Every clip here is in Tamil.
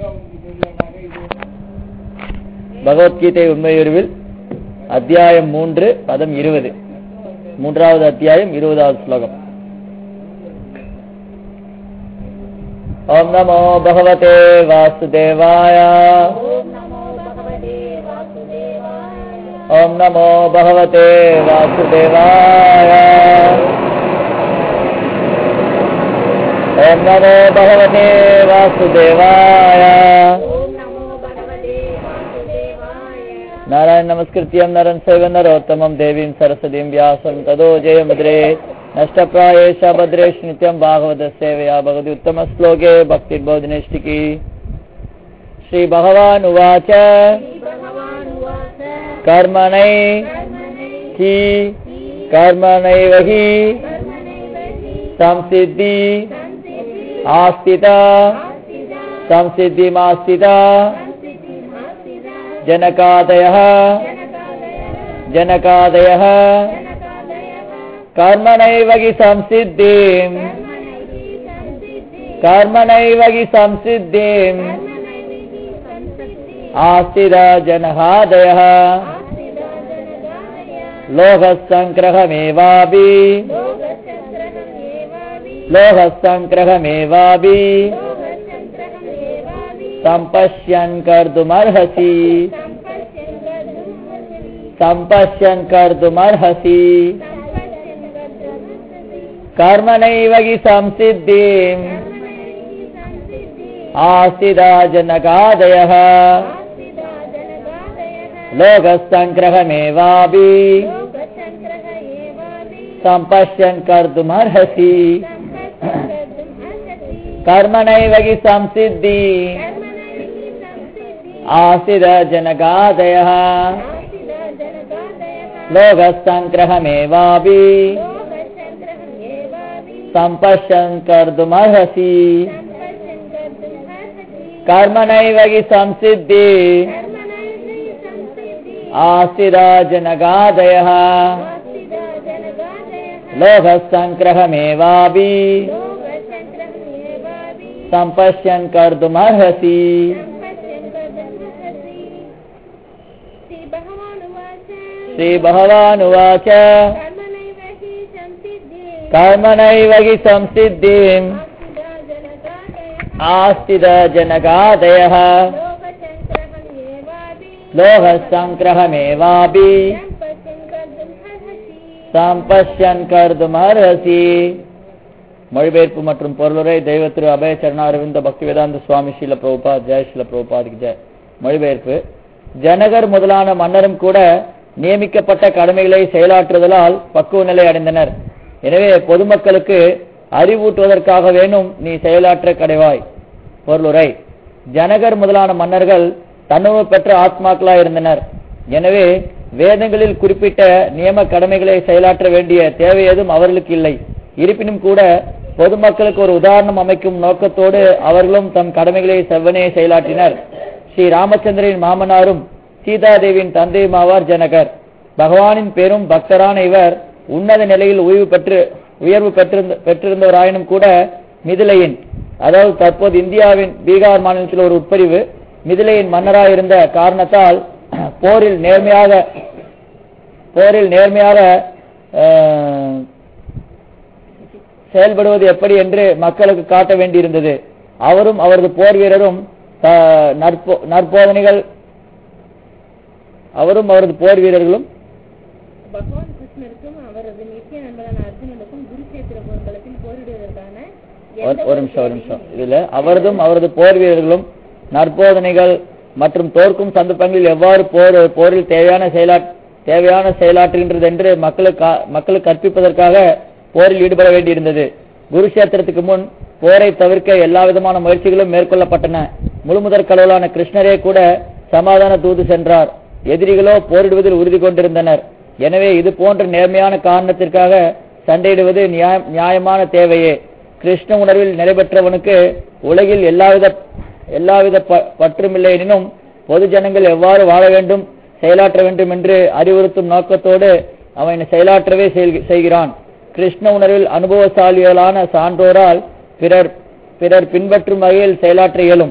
பகவத்கீதை உண்மையுருவில் அத்தியாயம் மூன்று பதம் இருபது மூன்றாவது அத்தியாயம் இருபதாவது ஸ்லோகம் ஓம் நமோ பகவதே வாசுதேவாய ஓம் நமோ பகவதே வாசுதேவாய ஓம் நமோ பகவதே வாசுதேவாய नारायण नमस्कृत्यं नरं सैव नरोत्तमं देवीं सरस्वतीं व्यासं तदो जयमुद्रे नष्टप्रायेष भद्रेश नित्यं भागवतसेवया भगवति उत्तमश्लोके भक्तिर्बोधिनिष्ठिकी श्रीभगवान् उवाच कर्मणै हि कर्मणैव हि संसिद्धि आस्थिता संसिद्धिमास्थिता जनकादयः जनकादयः कर्मणैव हि संसिद्धिम् कर्मणैव हि संसिद्धिम् आस्थित जनहादयः लोहसङ्ग्रहमेवापि लोहसङ्ग्रहमेवापि सम्पश्यन् कर्तुमर्हसि सम्पश्यन् कर्तुमर्हसि कर्मणैव हि संसिद्धिम् आस्थिता जनकादयः लोकसङ्ग्रहमेवापि सम्पश्यन् कर्तुमर्हसि कर्मणैव हि संसिद्धि आसिद जनकादयः लोकसङ्ग्रहमेवापि सम्पश्यन् कर्तुमर्हसि कर्मणैव हि संसिद्धि आसिद जनकादयः लोकसङ्ग्रहमेवापि सम्पश्यन् कर्तुमर्हसि श्रीभगवानुवाच कर्मणैव हि संसिद्धिम् आस्थित जनकादयः लोहसङ्ग्रहमेवापि சம்பஷ்யன் கர்துமர்ஹசி மொழிபெயர்ப்பு மற்றும் பொருளுரை தெய்வ திரு அபய சரணாரவிந்த பக்தி வேதாந்த சுவாமி ஸ்ரீல பிரபுபா ஜெய் ஸ்ரீல பிரபுபாதிக்கு ஜெய் மொழிபெயர்ப்பு ஜனகர் முதலான மன்னரும் கூட நியமிக்கப்பட்ட கடமைகளை செயலாற்றுதலால் பக்குவ நிலை அடைந்தனர் எனவே பொதுமக்களுக்கு அறிவூட்டுவதற்காக வேணும் நீ செயலாற்ற கடைவாய் பொருளுரை ஜனகர் முதலான மன்னர்கள் தன்னுணவு பெற்ற ஆத்மாக்களாய் இருந்தனர் எனவே வேதங்களில் குறிப்பிட்ட நியம கடமைகளை செயலாற்ற வேண்டிய தேவை ஏதும் அவர்களுக்கு இல்லை இருப்பினும் கூட பொதுமக்களுக்கு ஒரு உதாரணம் அமைக்கும் நோக்கத்தோடு அவர்களும் தம் கடமைகளை செவ்வனே செயலாற்றினர் ஸ்ரீ ராமச்சந்திரனின் மாமனாரும் சீதாதேவியின் தந்தையுமாவார் ஜனகர் பகவானின் பெரும் பக்தரான இவர் உன்னத நிலையில் ஓய்வு பெற்று உயர்வு பெற்றிருந்த பெற்றிருந்தவராயினும் கூட மிதிலையின் அதாவது தற்போது இந்தியாவின் பீகார் மாநிலத்தில் ஒரு உட்பிரிவு மிதிலையின் மன்னராயிருந்த காரணத்தால் போரில் நேர்மையாக போரில் நேர்மையாக செயல்படுவது எப்படி என்று மக்களுக்கு காட்ட வேண்டியிருந்தது அவரும் அவரது போர் வீரரும் நற்போதனைகள் அவரும் அவரது போர் வீரர்களும் பகவான் கிருஷ்ணருக்கும் அவரது நித்திய நண்பரான அர்ஜுனனுக்கும் குருஷேத்திர போர்க்களத்தில் போரிடுவதற்கான ஒரு நிமிஷம் ஒரு நிமிஷம் இதுல அவரதும் அவரது போர் வீரர்களும் நற்போதனைகள் மற்றும் தோற்கும் சந்தர்ப்பங்களில் எவ்வாறு போர் போரில் தேவையான செயலா தேவையான செயலாற்றுகின்றது என்று மக்களுக்கு மக்களுக்கு கற்பிப்பதற்காக போரில் ஈடுபட வேண்டியிருந்தது குருஷேத்திரத்துக்கு முன் போரை தவிர்க்க எல்லா விதமான முயற்சிகளும் மேற்கொள்ளப்பட்டன முழுமுதற் கடவுளான கிருஷ்ணரே கூட சமாதான தூது சென்றார் எதிரிகளோ போரிடுவதில் உறுதி கொண்டிருந்தனர் எனவே இது போன்ற நேர்மையான காரணத்திற்காக சண்டையிடுவது நியாயமான தேவையே கிருஷ்ண உணர்வில் நிலைபெற்றவனுக்கு உலகில் எல்லாவித எல்லாவித பற்றுமில்லை எனினும் பொது ஜனங்கள் எவ்வாறு வாழ வேண்டும் செயலாற்ற வேண்டும் என்று அறிவுறுத்தும் நோக்கத்தோடு அவன் செயலாற்றவே செய்கிறான் கிருஷ்ண உணர்வில் அனுபவசாலிகளான சான்றோரால் பிறர் பிறர் பின்பற்றும் வகையில் செயலாற்ற இயலும்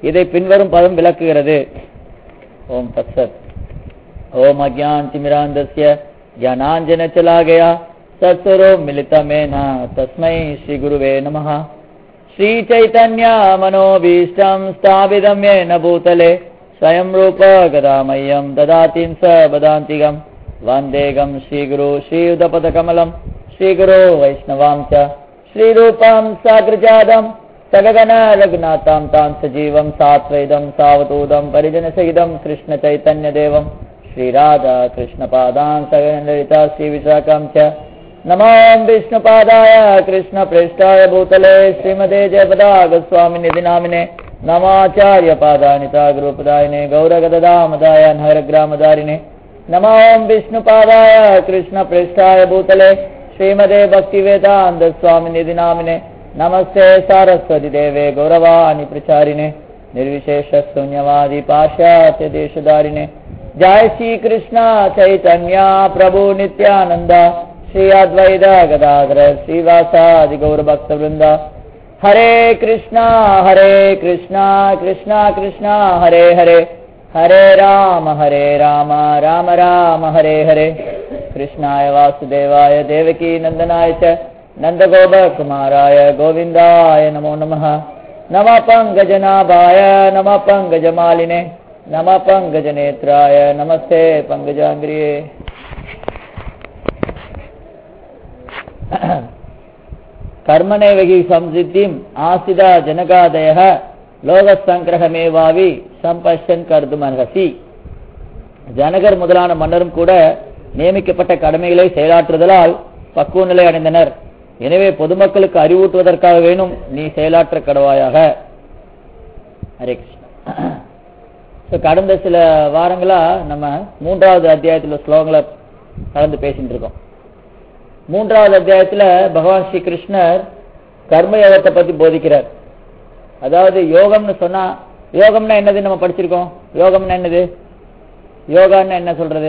இதை பின்வரும் பதம் விளக்குகிறது ஓம் தத்சத் ओम अज्ञान तिमिरांधस्य ज्ञानांजन चला गया सत्सरो मिलितमेन तस्मै श्री गुरुवे नमः श्री चैतन्य मनोभीष्टं स्थापितं येन भूतले स्वयं रूप गदामह्यं ददातिं स वदान्तिकं वन्देगं श्रीगुरु श्रीयुधपदकमलं श्रीगुरो वैष्णवां च श्रीरूपं साग्रजातं सगगन रघुनाथां तां सजीवं सात्वैदं सावतूदं परिजनसहितं कृष्णचैतन्यदेवम् श्रीराधा कृष्णपादान् सगनललिता श्रीविशाखां च नमो विष्णुपादाय कृष्णप्रेष्ठाय भूतले श्रीमते जयपदागस्वामिनिधि नामिने नमाचार्यपादानिता गुरुपदायिने गौरगददामदाय नगरग्रामदारिणे नमो विष्णुपादाय कृष्णप्रेष्ठाय भूतले श्रीमते भक्तिवेदान्तस्वामिनिधि नामिने नमस्ते सारस्वती देवे गौरवाणि प्रचारिणे निर्विशेषशून्यवादि पाश्चात्य देशधारिणे जय श्री कृष्ण चैतन्य प्रभु नित्यानंद श्री अद्वैत गदाधर श्रीवासादि गौर भक्त वृंद हरे कृष्णा हरे कृष्णा कृष्णा कृष्णा हरे हरे हरे राम हरे राम राम राम हरे हरे कृष्णाय वासुदेवाय देवकी नंदनाय च नन्दगोपकुमाराय गोविन्दाय नमो नमः नमः पङ्कजनाभाय नमः पङ्कजमालिने नमः पङ्कजनेत्राय नमस्ते पङ्कजाङ्ग्रिये कर्मणैवहि संसिद्धिम् आसिदा जनकादयः லோகசங்கிரகமேவாவி சம்பஷன் கருதுமர்ஹசி ஜனகர் முதலான மன்னரும் கூட நியமிக்கப்பட்ட கடமைகளை செயலாற்றுதலால் பக்குவ நிலை அடைந்தனர் எனவே பொதுமக்களுக்கு அறிவூட்டுவதற்காக வேணும் நீ செயலாற்ற கடவாயாக ஹரே கிருஷ்ணா ஸோ கடந்த சில வாரங்களா நம்ம மூன்றாவது அத்தியாயத்தில் ஸ்லோகங்களை கலந்து பேசிட்டு இருக்கோம் மூன்றாவது அத்தியாயத்துல பகவான் ஸ்ரீ கிருஷ்ணர் கர்மயோகத்தை பத்தி போதிக்கிறார் அதாவது யோகம்னு சொன்னா யோகம்னா என்னது நம்ம படிச்சிருக்கோம் யோகம்னா என்னது யோகான்னு என்ன சொல்றது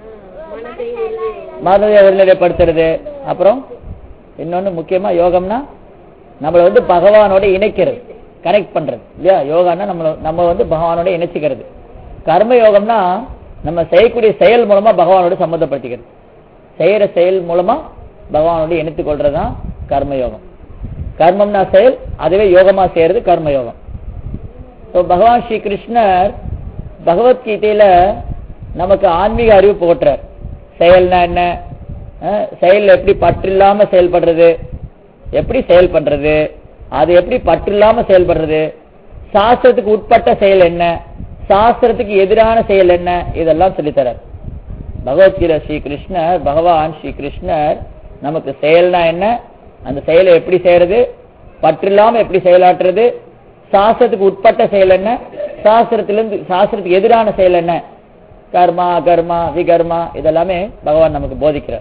மனதை ஒருநிலைப்படுத்துறது அப்புறம் இன்னொன்னு முக்கியமா யோகம்னா நம்மளை வந்து பகவானோட இணைக்கிறது கனெக்ட் பண்றது இல்லையா யோகான்னா நம்மள நம்ம வந்து பகவானோட இணைச்சிக்கிறது கர்ம யோகம்னா நம்ம செய்யக்கூடிய செயல் மூலமா பகவானோட சம்மந்தப்படுத்திக்கிறது செய்யற செயல் மூலமா பகவானோட இணைத்துக் கொள்றதுதான் கர்மயோகம் கர்மம்னா செயல் அதுவே யோகமா செய்யறது கர்மயோகம் ஸோ பகவான் ஸ்ரீ கிருஷ்ணர் பகவத்கீதையில நமக்கு ஆன்மீக அறிவு போட்டுறார் செயல்னா என்ன அஹ், செயல்ல எப்படி பற்றில்லாம செயல்படுறது எப்படி செயல் பண்றது அது எப்படி பற்றில்லாம செயல்படுறது சாஸ்திரத்துக்கு உட்பட்ட செயல் என்ன சாஸ்திரத்துக்கு எதிரான செயல் என்ன இதெல்லாம் சொல்லித்தரார் பகவத்கீதை ஸ்ரீ கிருஷ்ணர் பகவான் ஸ்ரீ கிருஷ்ணர் நமக்கு செயல்னா என்ன அந்த செயலை எப்படி செய்யறது பற்றில்லாம எப்படி செயலாற்றுறது சாஸ்திரத்துக்கு உட்பட்ட செயல் என்ன சாஸ்திரத்திலிருந்து சாஸ்திரத்துக்கு எதிரான செயல் என்ன கர்மா கர்மா விகர்மா இதெல்லாமே பகவான் நமக்கு போதிக்கிறார்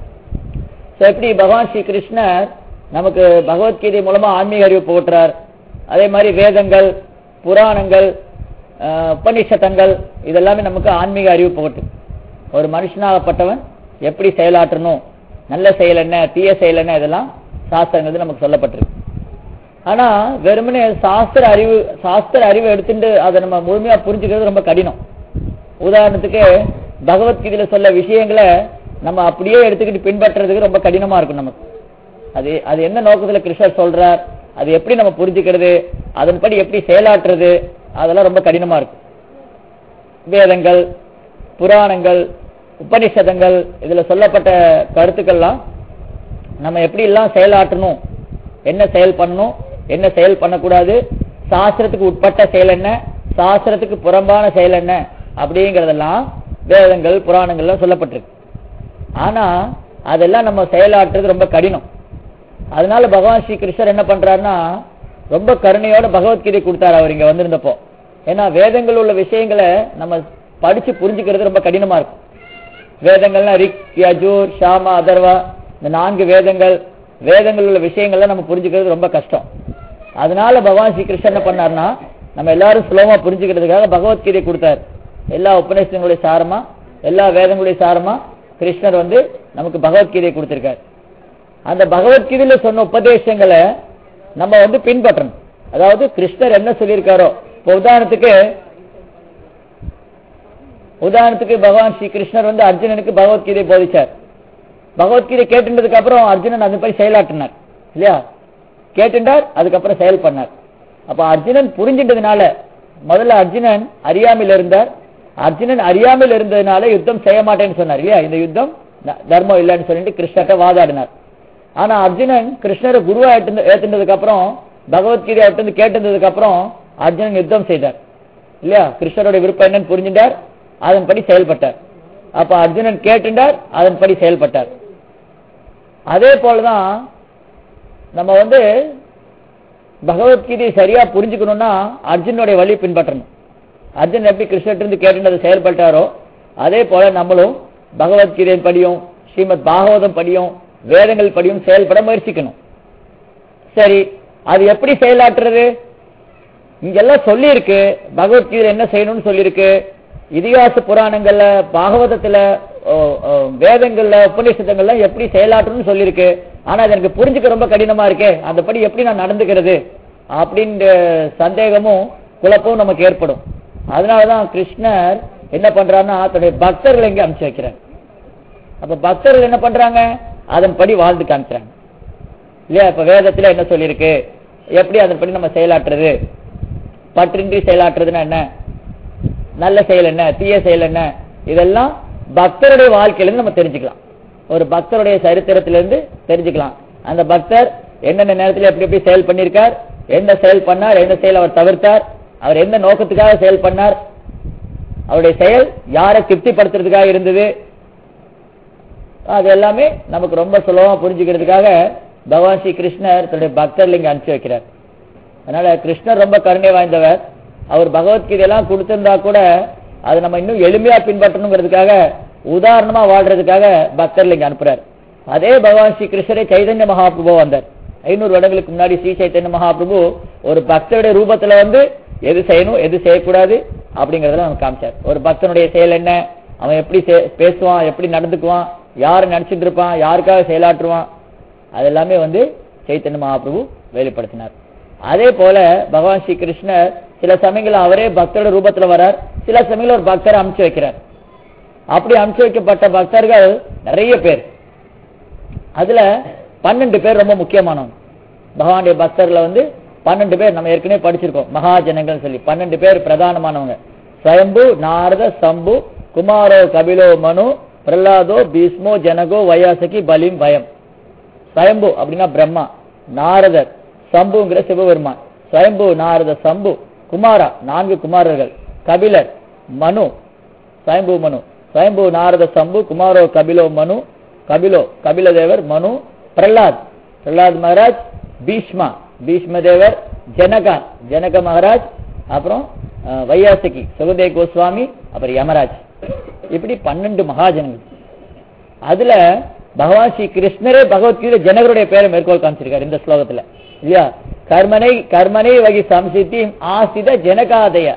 So, எப்படி பகவான் ஸ்ரீ கிருஷ்ணர் நமக்கு பகவத்கீதை மூலமா ஆன்மீக அறிவு போட்டுறார் அதே மாதிரி வேதங்கள் புராணங்கள் ஆஹ், உபநிஷதங்கள் இதெல்லாமே நமக்கு ஆன்மீக அறிவு போட்டு ஒரு மனுஷனாகப்பட்டவன் எப்படி செயலாற்றணும் நல்ல செயல் என்ன தீய செயல் என்ன இதெல்லாம் சாஸ்திரங்கள் நமக்கு சொல்லப்பட்டிருக்கு ஆனா வெறுமனே சாஸ்திர அறிவு சாஸ்திர அறிவு எடுத்துட்டு அதை நம்ம முழுமையா புரிஞ்சுக்கிறது ரொம்ப கடினம் உதாரணத்துக்கு பகவத்கீதையில சொல்ல விஷயங்களை நம்ம அப்படியே எடுத்துக்கிட்டு பின்பற்றுறதுக்கு ரொம்ப கடினமா இருக்கும் நமக்கு அது அது என்ன நோக்கத்துல கிருஷ்ணர் சொல்றார் அது எப்படி நம்ம புரிஞ்சுக்கிறது அதன்படி எப்படி செயலாற்றுறது அதெல்லாம் ரொம்ப கடினமா இருக்கும் வேதங்கள் புராணங்கள் உபனிஷதங்கள் இதுல சொல்லப்பட்ட கருத்துக்கள்லாம் நம்ம எப்படி எல்லாம் செயலாற்றணும் என்ன செயல் பண்ணணும் என்ன செயல் பண்ணக்கூடாது சாஸ்திரத்துக்கு உட்பட்ட செயல் என்ன சாஸ்திரத்துக்கு புறம்பான செயல் என்ன அப்படிங்கறதெல்லாம் வேதங்கள் புராணங்கள்லாம் சொல்லப்பட்டிருக்கு ஆனா அதெல்லாம் நம்ம செயலாற்றுறது ரொம்ப கடினம் அதனால பகவான் ஸ்ரீ கிருஷ்ணர் என்ன பண்றாருன்னா ரொம்ப கருணையோட பகவத்கீதை கொடுத்தாரு அவர் இங்க வந்திருந்தப்போ ஏன்னா வேதங்கள் உள்ள விஷயங்களை நம்ம படிச்சு புரிஞ்சுக்கிறது ரொம்ப கடினமா இருக்கும் வேதங்கள்னா ரிக் யஜூர் ஷாமா அதர்வா இந்த நான்கு வேதங்கள் வேதங்கள் உள்ள விஷயங்கள்லாம் நம்ம புரிஞ்சுக்கிறது ரொம்ப கஷ்டம் அதனால பகவான் ஸ்ரீ கிருஷ்ணன் என்ன பண்ணாருன்னா நம்ம எல்லாரும் சுலபமா புரிஞ்சுக்கிறதுக்காக பகவத்கீதை கொடுத்தாரு எல்லா உபநிஷங்களுடைய சாரமா எல்லா வேதங்களுடைய சாரமா கிருஷ்ணர் வந்து நமக்கு பகவத்கீதை கொடுத்திருக்காரு அந்த பகவத்கீதையில சொன்ன உபதேசங்களை நம்ம வந்து பின்பற்றணும் அதாவது கிருஷ்ணர் என்ன சொல்லியிருக்காரோ இப்போ உதாரணத்துக்கு உதாரணத்துக்கு பகவான் ஸ்ரீ கிருஷ்ணர் வந்து அர்ஜுனனுக்கு பகவத்கீதை போதிச்சார் பகவத்கீதை கேட்டுன்றதுக்கு அப்புறம் அர்ஜுனன் அது மாதிரி செயலாற்றினார் இல்லையா கேட்டுண்டார் அதுக்கப்புறம் செயல் பண்ணார் அப்ப அர்ஜுனன் புரிஞ்சின்றதுனால முதல்ல அர்ஜுனன் அறியாமையில் இருந்தார் அர்ஜுனன் அறியாமையில் இருந்ததுனால யுத்தம் செய்ய மாட்டேன்னு சொன்னார் இல்லையா இந்த யுத்தம் ந- தர்மம் இல்லைன்னு சொல்லிட்டு கிருஷ்ணர்கிட்ட வாதாடினார் ஆனா அர்ஜுனன் கிருஷ்ணரை குருவா ஏத்துன- ஏத்துனதுக்கு அப்புறம் பகவத்கீதை இருந்து கேட்டதுக்கு அப்புறம் அர்ஜுனன் யுத்தம் செய்தார் இல்லையா கிருஷ்ணரோட விருப்பம் என்னன்னு புரிஞ்சிட்டார் அதன்படி செயல்பட்டார் அப்ப அர்ஜுனன் கேட்டுண்டார் அதன்படி செயல்பட்டார் அதே போலதான் நம்ம வந்து பகவத்கீதை சரியா புரிஞ்சுக்கணும்னா அர்ஜுனுடைய வழி பின்பற்றணும் அர்ஜுன் எப்படி கிருஷ்ணர்கிட்ட கேட்டுனதை செயல்பட்டாரோ அதே போல நம்மளும் பகவத்கீதையின் படியும் ஸ்ரீமத் பாகவதம் படியும் வேதங்கள் படியும் செயல்பட முயற்சிக்கணும் சரி அது எப்படி செயலாற்றுறது இங்கெல்லாம் சொல்லி இருக்கு பகவத்கீதை என்ன செய்யணும்னு சொல்லியிருக்கு இதிகாச புராணங்கள்ல பாகவதத்துல ஓ, ஓ, வேதங்கள்ல உபநிஷதங்கள்ல எப்படி செயலாற்றணும்னு சொல்லியிருக்கு ஆனா அது எனக்கு புரிஞ்சுக்க ரொம்ப கடினமா இருக்கே அந்தபடி எப்படி நான் நடந்துக்கிறது அப்படின்ற சந்தேகமும் குழப்பமும் நமக்கு ஏற்படும் அதனாலதான் கிருஷ்ணர் என்ன பண்றாருன்னா தன்னுடைய பக்தர்களை இங்க அனுப்பிச்சு வைக்கிறார் அப்ப பக்தர்கள் என்ன பண்றாங்க அதன்படி வாழ்ந்து காமிக்கிறாங்க இல்லையா இப்ப வேதத்துல என்ன சொல்லியிருக்கு எப்படி அதன்படி நம்ம செயலாற்றுறது பற்றின்றி செயலாற்றுறதுன்னா என்ன நல்ல செயல் என்ன தீய செயல் என்ன இதெல்லாம் பக்தருடைய வாழ்க்கையிலிருந்து நம்ம தெரிஞ்சுக்கலாம் ஒரு பக்தருடைய சரித்திரத்திலிருந்து தெரிஞ்சுக்கலாம் அந்த பக்தர் என்னென்ன நேரத்தில் எப்படி எப்படி செயல் பண்ணியிருக்கார் எந்த செயல் பண்ணார் எந்த செயல் அவர் தவிர்த்தார் அவர் எந்த நோக்கத்துக்காக செயல் பண்ணார் அவருடைய செயல் யாரை திருப்திப்படுத்துறதுக்காக இருந்தது அது எல்லாமே நமக்கு ரொம்ப சுலபமா புரிஞ்சுக்கிறதுக்காக பகவான் ஸ்ரீ கிருஷ்ணர் தன்னுடைய பக்தர்கள் இங்க அனுப்பிச்சு வைக்கிறார் அதனால கிருஷ்ணர் ரொம்ப கருணை வாய்ந்தவர் அவர் பகவத்கீதையெல்லாம் கொடுத்திருந்தா கூட அதை நம்ம இன்னும் எளிமையா பின்பற்றணுங்கிறதுக்காக உதாரணமா வாழ்றதுக்காக பக்தர்கள் இங்க அனுப்புறார் அதே பகவான் ஸ்ரீ கிருஷ்ணரே சைதன்ய மகாபிரபு வந்தார் ஐநூறு வருடங்களுக்கு முன்னாடி ஸ்ரீ சைத்தன்ய மகாபிரபு ஒரு பக்தருடைய ரூபத்துல வந்து எது செய்யணும் எது செய்யக்கூடாது அப்படிங்கறதெல்லாம் நமக்கு காமிச்சார் ஒரு பக்தனுடைய செயல் என்ன அவன் எப்படி செ- பேசுவான் எப்படி நடந்துக்குவான் யாரை நினைச்சிட்டு இருப்பான் யாருக்காக செயலாற்றுவான் அதெல்லாமே வந்து சைத்தன்ய மகாபிரபு வெளிப்படுத்தினார் அதே போல பகவான் ஸ்ரீ கிருஷ்ணர் சில சமயங்கள் அவரே பக்தரோட ரூபத்துல வரார் சில சமயங்கள் ஒரு பக்தரை அனுப்பிச்சு வைக்கிறார் அப்படி அனுப்பிச்சு வைக்கப்பட்ட பக்தர்கள் நிறைய பேர் அதுல பன்னெண்டு பேர் ரொம்ப முக்கியமானவங்க பகவானுடைய பக்தர்ல வந்து பன்னெண்டு பேர் நம்ம ஏற்கனவே படிச்சிருக்கோம் மகாஜனங்கள் சொல்லி பன்னெண்டு பேர் பிரதானமானவங்க ஸ்வயம்பு நாரத சம்பு குமாரோ கபிலோ மனு பிரஹ்லாதோ பீஸ்மோ ஜனகோ வயாசகி பலிம் பயம் ஸ்வயம்பு அப்படின்னா பிரம்மா நாரதர் சம்புங்கிற சிவபெருமான் ஸ்வயம்பு நாரத சம்பு குமாரா நான்கு குமாரர்கள் கபிலர் மனு ஸ்வயம்பு மனு ஸ்வயம்பு நாரத சம்பு குமாரோ கபிலோ மனு கபிலோ கபிலதேவர் மனு பிரஹ்லாத் பிரஹ்லாத் மகாராஜ் பீஷ்மா பீஷ்ம தேவர் ஜனகா ஜனக மகாராஜ் அப்புறம் அஹ், வையாசகி சுகதே கோஸ்வாமி அப்புறம் யமராஜ் இப்படி பன்னெண்டு மகாஜனங்கள் அதுல பகவான் ஸ்ரீ கிருஷ்ணரே பகவத்கீதை ஜனகருடைய பேரை மேற்கோள் காமிச்சிருக்காரு இந்த ஸ்லோகத்துல இல்லையா கர்மனை கர்மனை வகி சம்சித்தி ஆசித ஜனகாதய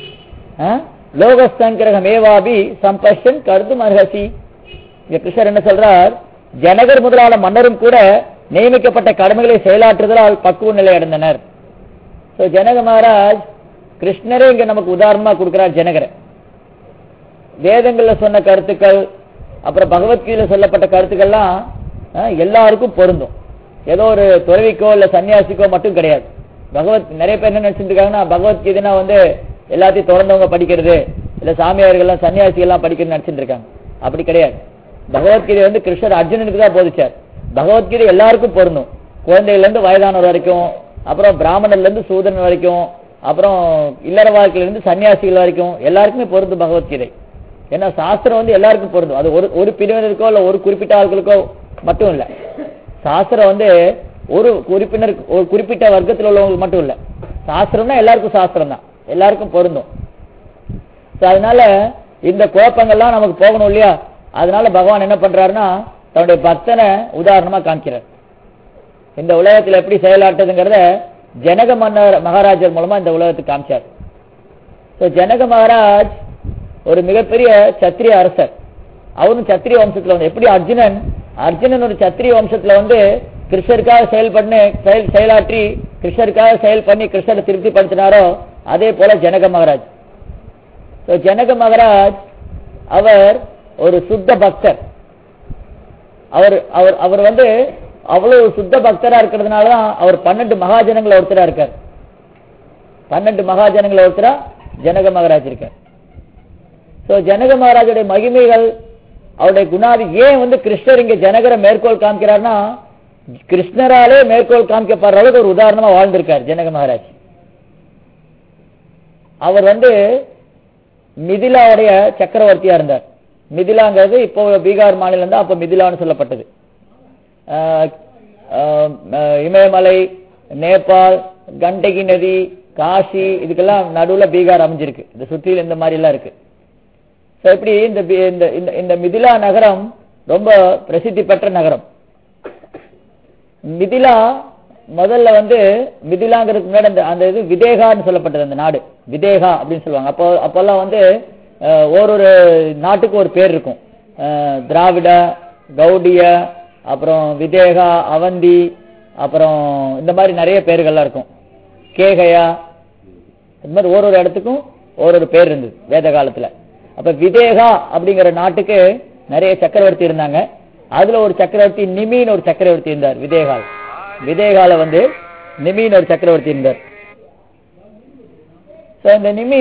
லோகஸ்தங்கிரகமேவாபி சம்பஷன் கருதும் அர்ஹசி இங்க கிருஷ்ணர் என்ன சொல்றார் ஜனகர் முதலான மன்னரும் கூட நியமிக்கப்பட்ட கடமைகளை செயலாற்றுதலால் பக்குவ நிலை அடைந்தனர் சோ ஜனக மகாராஜ் கிருஷ்ணரே இங்க நமக்கு உதாரணமா கொடுக்கிறார் ஜனகரை வேதங்கள்ல சொன்ன கருத்துக்கள் அப்புறம் பகவத்கீதையில சொல்லப்பட்ட கருத்துக்கள்லாம் அஹ், எல்லாருக்கும் பொருந்தும் ஏதோ ஒரு துறவிக்கோ இல்ல சன்னியாசிக்கோ மட்டும் கிடையாது பகவத் நிறைய பேர் என்ன நினைச்சிட்டு இருக்காங்கன்னா பகவத்கீதைனா வந்து எல்லாத்தையும் திறந்தவங்க படிக்கிறது இல்ல சாமியார்கள்லாம் சன்னியாசிகள்லாம் படிக்கிறது நினைச்சிட்டு இருக்காங்க அப்படி கிடையாது பகவத்கீதை வந்து கிருஷ்ணர் அர்ஜுனனுக்கு தான் போதிச்சார் பகவத்கீதை எல்லாருக்கும் பொருந்தும் குழந்தைகள்ல இருந்து வயதானவர் வரைக்கும் அப்புறம் பிராமணர்ல இருந்து சூதரன் வரைக்கும் அப்புறம் இல்லற வாழ்க்கையில இருந்து சன்னியாசிகள் வரைக்கும் எல்லாருக்குமே பொருந்தும் பகவத்கீதை ஏன்னா சாஸ்திரம் வந்து எல்லாருக்கும் பொருந்தும் அது ஒரு ஒரு பிரிவினருக்கோ இல்ல ஒரு குறிப்பிட்ட ஆட்களுக்கோ மட்டும் இல்ல சாஸ்திரம் வந்து ஒரு குறிப்பினர் ஒரு குறிப்பிட்ட வர்க்கத்தில் உள்ளவங்களுக்கு மட்டும் இல்ல சாஸ்திரம்னா எல்லாருக்கும் சாஸ்திரம் தான் எல்லாருக்கும் பொருந்தும் So, அதனால இந்த குழப்பங்கள்லாம் நமக்கு போகணும் இல்லையா அதனால பகவான் என்ன பண்றாருன்னா தன்னுடைய பக்தனை உதாரணமா காமிக்கிறார் இந்த உலகத்துல எப்படி செயலாற்றுதுங்கிறத ஜனக மன்னர் மகாராஜர் மூலமா இந்த உலகத்துக்கு காமிச்சார் So, ஜனக மகாராஜ் ஒரு மிகப்பெரிய சத்திரிய அரசர் அவரும் சத்திரிய வம்சத்துல வந்து எப்படி அர்ஜுனன் அர்ஜுனன் ஒரு சத்திரிய வம்சத்துல வந்து கிருஷ்ணருக்காக செயல் பண்ணி செயல் செயலாற்றி கிருஷ்ணருக்காக செயல் பண்ணி கிருஷ்ணரை திருப்திப்படுத்தினாரோ அதே போல ஜனக மகாராஜ் So, ஜனக மகாராஜ் அவர் ஒரு சுத்த பக்தர் அவர் அவர் அவர் வந்து அவ்வளவு சுத்த பக்தரா இருக்கிறதுனால தான் அவர் பன்னெண்டு மகாஜனங்கள ஒருத்தரா இருக்கார் பன்னெண்டு மகாஜனங்கள ஒருத்தரா ஜனக மகாராஜ் இருக்கார் சோ ஜனக மகாராஜுடைய மகிமைகள் அவருடைய குணாதி ஏன் வந்து கிருஷ்ணர் இங்க ஜனகரை மேற்கோள் காமிக்கிறார்னா கிருஷ்ணராலே மேற்கோள் காமிக்கப்படுற அளவுக்கு ஒரு உதாரணமா வாழ்ந்திருக்கார் ஜனக மகாராஜ் அவர் வந்து மிதிலாவுடைய சக்கரவர்த்தியா இருந்தார் மிதிலாங்கிறது இப்போ பீகார் மாநிலம் தான் அப்ப மிதிலான்னு சொல்லப்பட்டது ஆஹ் ஆஹ் ஆஹ் இமயமலை நேபாள் கண்டகி நதி காசி இதுக்கெல்லாம் நடுவுல பீகார் அமைஞ்சிருக்கு இந்த சுற்றியில் இந்த மாதிரி எல்லாம் இருக்கு So, இப்படி இந்த பி- இந்த- இந்த- இந்த மிதிலா நகரம் ரொம்ப பிரசித்தி பெற்ற நகரம் மிதிலா முதல்ல வந்து மிதிலாங்கிறதுக்கு முன்னாடி அந்த அந்த இது விதேகான்னு சொல்லப்பட்டது அந்த நாடு விதேகா அப்படின்னு சொல்லுவாங்க அப்போ அப்போல்லாம் வந்து அஹ், ஓரொரு நாட்டுக்கு ஒரு பேர் இருக்கும் அஹ், திராவிட கௌடிய அப்புறம் விதேகா அவந்தி அப்புறம் இந்த மாதிரி நிறைய பேர்கள்லாம் இருக்கும் கேகயா இந்த மாதிரி ஒரு ஒரு இடத்துக்கும் ஒரு ஒரு பேர் இருந்தது வேத காலத்துல அப்ப விதேகா அப்படிங்கிற நாட்டுக்கு நிறைய சக்கரவர்த்தி இருந்தாங்க அதுல ஒரு சக்கரவர்த்தி நிமின்னு ஒரு சக்கரவர்த்தி இருந்தார் விதேகால் விதேகால வந்து நிமின்னு ஒரு சக்கரவர்த்தி இருந்தார் So, இந்த நிமி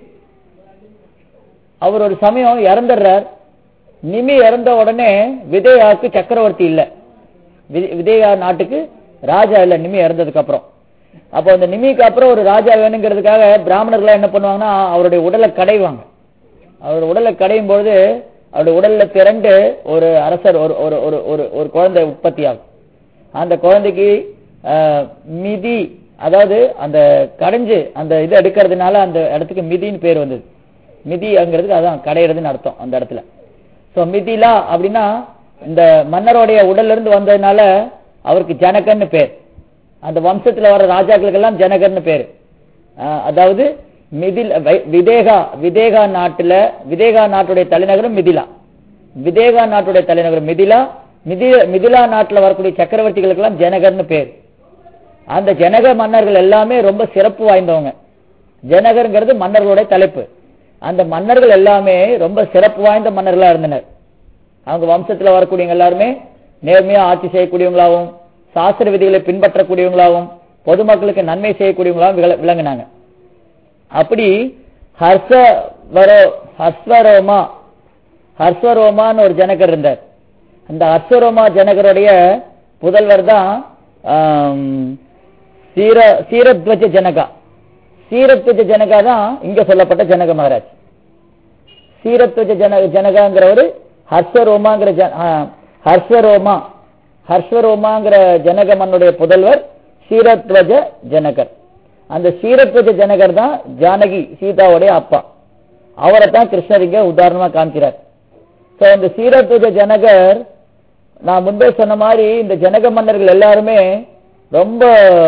அவர் ஒரு சமயம் இறந்துடுறார் நிமி இறந்த உடனே விதேகாவுக்கு சக்கரவர்த்தி இல்ல வி- விதேகா நாட்டுக்கு ராஜா இல்ல நிமி இறந்ததுக்கு அப்புறம் அப்போ அந்த நிமிக்கு அப்புறம் ஒரு ராஜா வேணுங்கிறதுக்காக பிராமணர்கள் என்ன பண்ணுவாங்கன்னா அவருடைய உடலை கடைவாங்க அவர் உடலை கடையும் பொழுது அவருடைய உடல்ல திரண்டு ஒரு அரசர் ஒரு ஒரு ஒரு ஒரு ஒரு குழந்தை உற்பத்தி ஆகும் அந்த குழந்தைக்கு ஆஹ், மிதி அதாவது அந்த கடைஞ்சு அந்த இது எடுக்கிறதுனால அந்த இடத்துக்கு மிதின்னு பேர் வந்தது மிதிங்கிறதுக்கு அதான் கடையிறதுன்னு அர்த்தம் அந்த இடத்துல சோ மிதிலா அப்படின்னா இந்த மன்னருடைய உடல்ல இருந்து வந்ததுனால அவருக்கு ஜனகன்னு பேர் அந்த வம்சத்துல வர ராஜாக்களுக்கெல்லாம் ஜனகர்னு பேரு ஆஹ் அதாவது மிதில் வை- விதேகா விதேகா நாட்டுல விதேகா நாட்டுடைய தலைநகரம் மிதிலா விதேகா நாட்டுடைய தலைநகரம் மிதிலா மிதி மிதிலா நாட்டுல வரக்கூடிய சக்கரவர்த்திகளுக்கெல்லாம் ஜனகர்னு பேர் அந்த ஜனக மன்னர்கள் எல்லாமே ரொம்ப சிறப்பு வாய்ந்தவங்க ஜனகர்ங்கிறது மன்னர்களுடைய தலைப்பு அந்த மன்னர்கள் எல்லாமே ரொம்ப சிறப்பு வாய்ந்த மன்னர்களா இருந்தனர் அவங்க வம்சத்துல வரக்கூடியவங்க எல்லாருமே நேர்மையா ஆட்சி செய்யக்கூடியவங்களாகவும் சாஸ்திர விதிகளை பின்பற்றக்கூடியவங்களாகவும் பொதுமக்களுக்கு நன்மை செய்யக்கூடியவங்களாகவும் விள- விளங்குனாங்க அப்படி ஹர்ஷவரோ ஹர்ஸ்வரோமா ஹர்ஸ்வரோமான்னு ஒரு ஜனகர் இருந்தார் அந்த ஹர்ஸ்வரோமா ஜனகருடைய புதல்வர் தான் ஆம், சீர சீரத்வஜ ஜனகா சீரத்வஜ ஜனகா தான் இங்க சொல்லப்பட்ட ஜனக மகாராஜ் சீரத்வஜ ஜன ஜனகாங்கிறவர் ஹர்ஷரோமாங்கிற ஜ- ஆ, ஹர்ஷரோமா ஹர்ஷரோமாங்கிற ஜனக மன்னுடைய புதல்வர் சீரத்வஜ ஜனகர் அந்த சீரத்வஜ ஜனகர் தான் ஜானகி சீதாவுடைய அப்பா அவரை தான் கிருஷ்ணர் இங்க உதாரணமா காமிக்கிறார் சோ இந்த சீரத்வஜ ஜனகர் நான் முன்பே சொன்ன மாதிரி இந்த ஜனக மன்னர்கள் எல்லாருமே ரொம்ப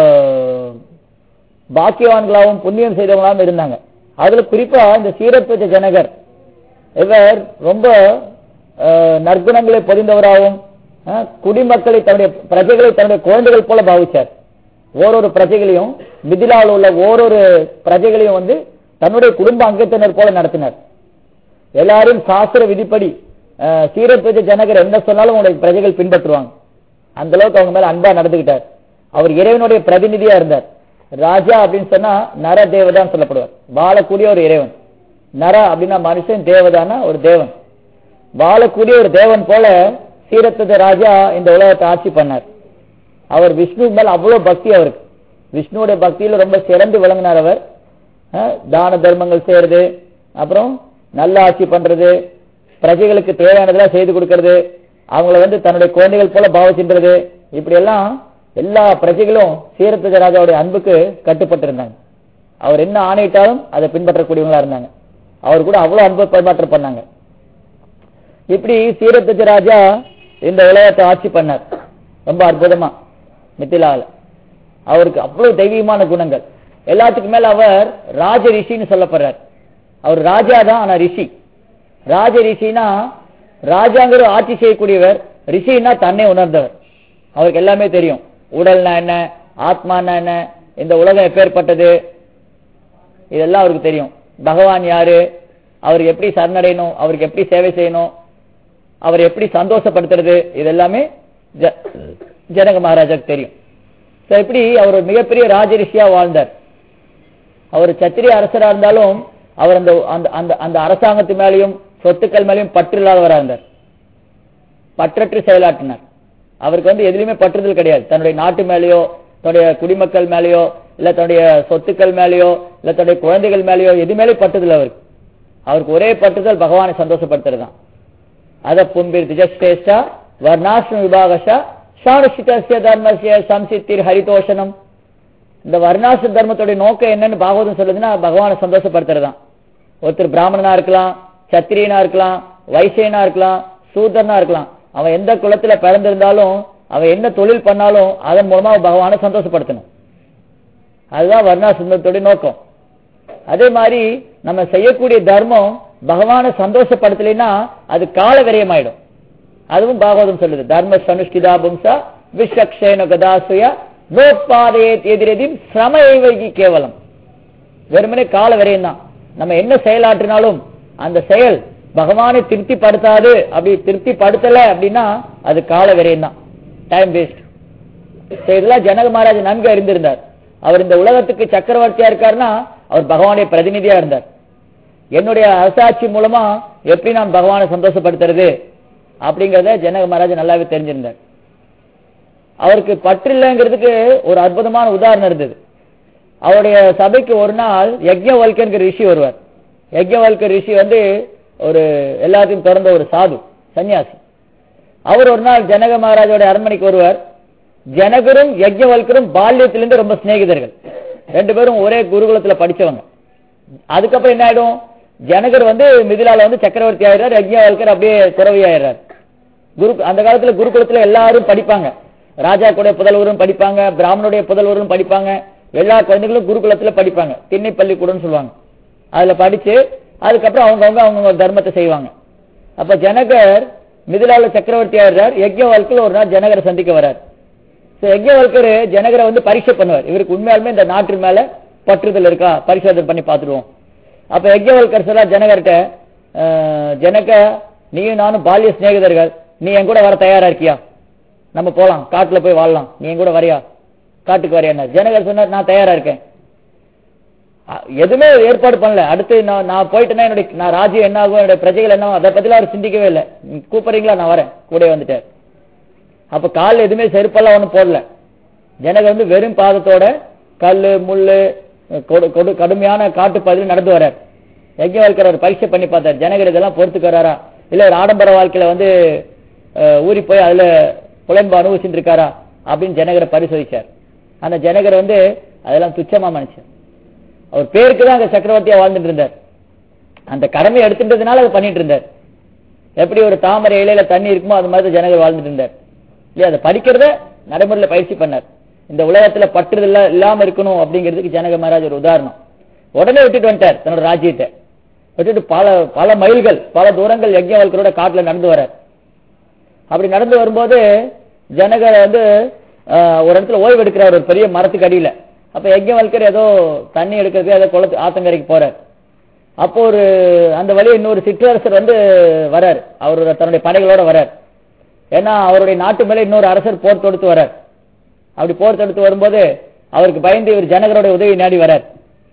பாக்கியவான்களாகவும் புண்ணியம் செய்தவங்களாகவும் இருந்தாங்க அதுல குறிப்பா இந்த சீரத்வஜ ஜனகர் இவர் ரொம்ப அஹ், நற்குணங்களை பொதிந்தவராகவும் அஹ், குடிமக்களை தன்னுடைய பிரஜைகளை தன்னுடைய குழந்தைகள் போல பாவிச்சார் ஓரொரு பிரஜைகளையும் மிதிலாவில் உள்ள ஓரொரு பிரஜைகளையும் வந்து தன்னுடைய குடும்ப அங்கத்தினர் போல நடத்தினார் எல்லாரும் சாஸ்திர விதிப்படி அஹ், சீரத்வஜ ஜனகர் என்ன சொன்னாலும் உங்களுடைய பிரஜைகள் பின்பற்றுவாங்க அந்த அளவுக்கு அவங்க மேல அன்பா நடந்துகிட்டார் அவர் இறைவனுடைய பிரதிநிதியா இருந்தார் ராஜா அப்படின்னு சொன்னா நர தேவதான் சொல்லப்படுவார் வாழக்கூடிய ஒரு இறைவன் நர அப்படின்னா மனுஷன் தேவதானா ஒரு தேவன் வாழக்கூடிய ஒரு தேவன் போல சீரத்வஜ ராஜா இந்த உலகத்தை ஆட்சி பண்ணார் அவர் விஷ்ணு மேல அவ்வளவு பக்தி அவருக்கு விஷ்ணுவுடைய பக்தியில ரொம்ப சிறந்து விளங்கினார் அவர் அஹ், தான தர்மங்கள் செய்யறது அப்புறம் நல்ல ஆட்சி பண்றது பிரஜைகளுக்கு தேவையானதெல்லாம் செய்து கொடுக்கறது அவங்கள வந்து தன்னுடைய குழந்தைகள் போல பாவிச்சின்றது இப்படி எல்லாம் எல்லா பிரஜைகளும் சீரத்வஜ ராஜாவுடைய அன்புக்கு கட்டுப்பட்டு இருந்தாங்க அவர் என்ன ஆணையிட்டாலும் அதை பின்பற்றக்கூடியவங்களா இருந்தாங்க அவர் கூட அவ்வளவு அன்பு பரிமாற்றம் பண்ணாங்க இப்படி சீரத்வஜ ராஜா இந்த உலகத்தை ஆட்சி பண்ணார் ரொம்ப அற்புதமா மித்திலால அவருக்கு அவ்வளவு தெய்வீகமான குணங்கள் எல்லாத்துக்கும் மேல அவர் ராஜ ரிஷின்னு சொல்லப்படுறார் அவர் ராஜா தான் ஆனா ரிஷி ராஜ ரிஷினா ராஜாங்கிற ஆட்சி செய்யக்கூடியவர் ரிஷின்னா தன்னை உணர்ந்தவர் அவருக்கு எல்லாமே தெரியும் உடல்னா என்ன ஆத்மானா என்ன இந்த உலகம் எப்பேற்பட்டது இதெல்லாம் அவருக்கு தெரியும் பகவான் யாரு அவருக்கு எப்படி சரணடையணும் அவருக்கு எப்படி சேவை செய்யணும் அவர் எப்படி சந்தோஷப்படுத்துறது இது எல்லாமே ஜ- ஜனக மகாராஜாக்கு தெரியும் So, இப்படி அவர் ஒரு மிகப்பெரிய ராஜரிஷியா வாழ்ந்தார் அவர் சத்திரிய அரசரா இருந்தாலும் அவர் அந்த அந்த அந்த அந்த அரசாங்கத்து மேலேயும் சொத்துக்கள் மேலேயும் பற்று இல்லாதவரா இருந்தார் பற்றற்று செயலாற்றினார் அவருக்கு வந்து எதுலயுமே பற்றுதல் கிடையாது தன்னுடைய நாட்டு மேலேயோ தன்னுடைய குடிமக்கள் மேலேயோ இல்ல தன்னுடைய சொத்துக்கள் மேலேயோ இல்ல தன்னுடைய குழந்தைகள் மேலேயோ எது மேலேயும் பற்றுதல் அவருக்கு அவருக்கு ஒரே பற்றுதல் பகவானை சந்தோஷப்படுத்துறது தான் அத புன்பிர் திஜஸ்ரேஷ்டா வர்ணாசிரம விபாகஷா ஷானுஷிதஸ்ய தர்மஸ்ய சம்சித்திர் ஹரிதோஷனம் இந்த வர்ணாசிர தர்மத்துடைய நோக்கம் என்னன்னு பாகவதம் சொல்லுதுன்னா பகவானை சந்தோஷப்படுத்துறது தான் ஒருத்தர் பிராமணனா இருக்கலாம் சத்திரியனா இருக்கலாம் வைசியனா இருக்கலாம் சூதரனா இருக்கலாம் அவன் எந்த குலத்துல பிறந்திருந்தாலும் அவன் என்ன தொழில் பண்ணாலும் அதன் மூலமா அவன் பகவானை சந்தோஷப்படுத்தணும் அதுதான் வர்ணாசிரமத்துடைய நோக்கம் அதே மாதிரி நம்ம செய்யக்கூடிய தர்மம் பகவானை சந்தோஷப்படுத்தலைன்னா அது கால விரயமாயிடும் அதுவும் பாகவதம் சொல்லுது தர்ம சனுஷ்டிதா பும்சா விஸ்வக்ஷேன கதாசுய நோத்பாதையே எதிரெதி சிரம வைகி கேவலம் வெறுமனே கால விரயம் தான் நம்ம என்ன செயலாற்றினாலும் அந்த செயல் பகவானை திருப்திப்படுத்தாது அப்படி திருப்திப்படுத்தல அப்படின்னா அது கால விரயம் தான் டைம் வேஸ்ட் இதெல்லாம் ஜனக மகாராஜ் நன்கு அறிந்திருந்தார் அவர் இந்த உலகத்துக்கு சக்கரவர்த்தியா இருக்காருன்னா அவர் பகவானுடைய பிரதிநிதியா இருந்தார் என்னுடைய அரசாட்சி மூலமா எப்படி நான் பகவானை சந்தோஷப்படுத்துறது அப்படிங்கறத ஜனக மகாராஜ் நல்லாவே தெரிஞ்சிருந்தார் அவருக்கு பற்று இல்லைங்கிறதுக்கு ஒரு அற்புதமான உதாரணம் இருந்தது அவருடைய சபைக்கு ஒரு நாள் யஜ்யவல்கர் ரிஷி வருவார் யஜ்யவல்கர் ரிஷி வந்து ஒரு எல்லாத்தையும் திறந்த ஒரு சாது சன்னியாசி அவர் ஒரு நாள் ஜனக மகாராஜோட அரண்மனைக்கு வருவார் ஜனகரும் யஜ்யவல்கரும் பால்யத்திலிருந்து ரொம்ப சிநேகிதர்கள் ரெண்டு பேரும் ஒரே குருகுலத்துல படிச்சவங்க அதுக்கப்புறம் என்ன ஆயிடும் ஜனகர் வந்து மிதிலால வந்து சக்கரவர்த்தி ஆயிடுறார் யஜ்யவல்கர் அப்படியே துறவி ஆயிடுறார் குரு அந்த காலத்துல குருகுலத்துல எல்லாரும் படிப்பாங்க ராஜா கூட புதல்வரும் படிப்பாங்க பிராமணுடைய புதல்வரும் படிப்பாங்க எல்லா குழந்தைகளும் குருகுலத்துல படிப்பாங்க திண்ணை பள்ளிக்கூடம்னு சொல்லுவாங்க அதுல படிச்சு அதுக்கப்புறம் அவங்கவங்க அவங்க தர்மத்தை செய்வாங்க அப்ப ஜனகர் மிதிலால சக்கரவர்த்தி ஆயிடுறார் யஜ்யவல்கர் ஒரு நாள் ஜனகரை சந்திக்க வர்றார் So, யஜ்ஞவல்கர் ஜனகரை வந்து பரீட்சை பண்ணுவார் இவருக்கு உண்மையாலுமே இந்த நாட்டின் மேல பற்றுதல் இருக்கா பரிசோதனை பண்ணி பார்த்துடுவோம் அப்ப யஜ்ஞவல்கர் சொல்ல ஜனகர்கிட்ட "அஹ், ஜனக நீயும் நானும் பால்ய சிநேகிதர்கள் நீ என் கூட வர தயாரா இருக்கியா நம்ம போலாம் காட்டுல போய் வாழலாம் நீ என் கூட வரியா காட்டுக்கு வரையா ஜனகர் சொன்னார் நான் தயாரா இருக்கேன் அ, எதுவுமே ஏற்பாடு பண்ணல அடுத்து நான் நான் போயிட்டேன்னா என்னுடைய நான் ராஜ்யம் என்ன ஆகும் என்னுடைய பிரஜைகள் என்ன ஆகும் அதை பத்திலாம் அவர் சிந்திக்கவே இல்லை நீ கூப்பிடுறீங்களா நான் வரேன் கூட வந்துட்டார் அப்ப கால் எதுவுமே செருப்பெல்லாம் ஒண்ணும் போடல ஜனக வந்து வெறும் பாதத்தோட கல்லு முள்ளு கொடு- கொடு- கடுமையான காட்டு பகுதியில் நடந்து வர்றார் யஜ்ஞவல்கர் அவர் பரீட்சை பண்ணி பார்த்தார் ஜனகர் இதெல்லாம் பொறுத்துக்கு வராரா இல்ல ஒரு ஆடம்பர வாழ்க்கையில வந்து அஹ், ஊறி போய் அதுல புலன்பு அனுபவிச்சுட்டு இருக்காரா அப்படின்னு ஜனகரை பரிசோதிச்சார் அந்த ஜனகர் வந்து அதெல்லாம் துச்சமா மனுஷன் அவர் பேருக்கு தான் அங்க சக்கரவர்த்தியா வாழ்ந்துட்டு இருந்தார் அந்த கடமை எடுத்துட்டதுனால அதை பண்ணிட்டு இருந்தார் எப்படி ஒரு தாமரை இலையில தண்ணி இருக்குமோ அது மாதிரி தான் ஜனகர் வாழ்ந்துட்டு இருந்தார் இல்லையா அதை படிக்கிறத நடைமுறையில பயிற்சி பண்ணார் இந்த உலகத்துல பற்றுதல் இல்ல- இல்லாம இருக்கணும் அப்படிங்கிறதுக்கு ஜனக மகாராஜ் ஒரு உதாரணம் உடனே விட்டுட்டு வந்துட்டார் தன்னோட ராஜ்யத்தை விட்டுட்டு பல பல மைல்கள் பல தூரங்கள் யஜ்ஞவல்கரோட காட்டுல நடந்து வரார் அப்படி நடந்து வரும்போது ஜனகர் வந்து ஆஹ், ஒரு இடத்துல ஓய்வு எடுக்கிறார் ஒரு பெரிய மரத்துக்கு அடியில அப்ப யஜ்ஞவல்கர் ஏதோ தண்ணி எடுக்கிறதுக்கு ஏதோ குளத்து ஆத்தங்கரைக்கு போறார் அப்போ ஒரு அந்த வழியா இன்னொரு சிற்றரசர் வந்து வரார் அவர் தன்னுடைய படைகளோட வரார் ஏன்னா அவருடைய நாட்டு மேல இன்னொரு அரசர் போர் தொடுத்து வரார் அப்படி போர் தொடுத்து வரும்போது அவருக்கு பயந்து இவர் ஜனகரோட உதவி நாடி வரார்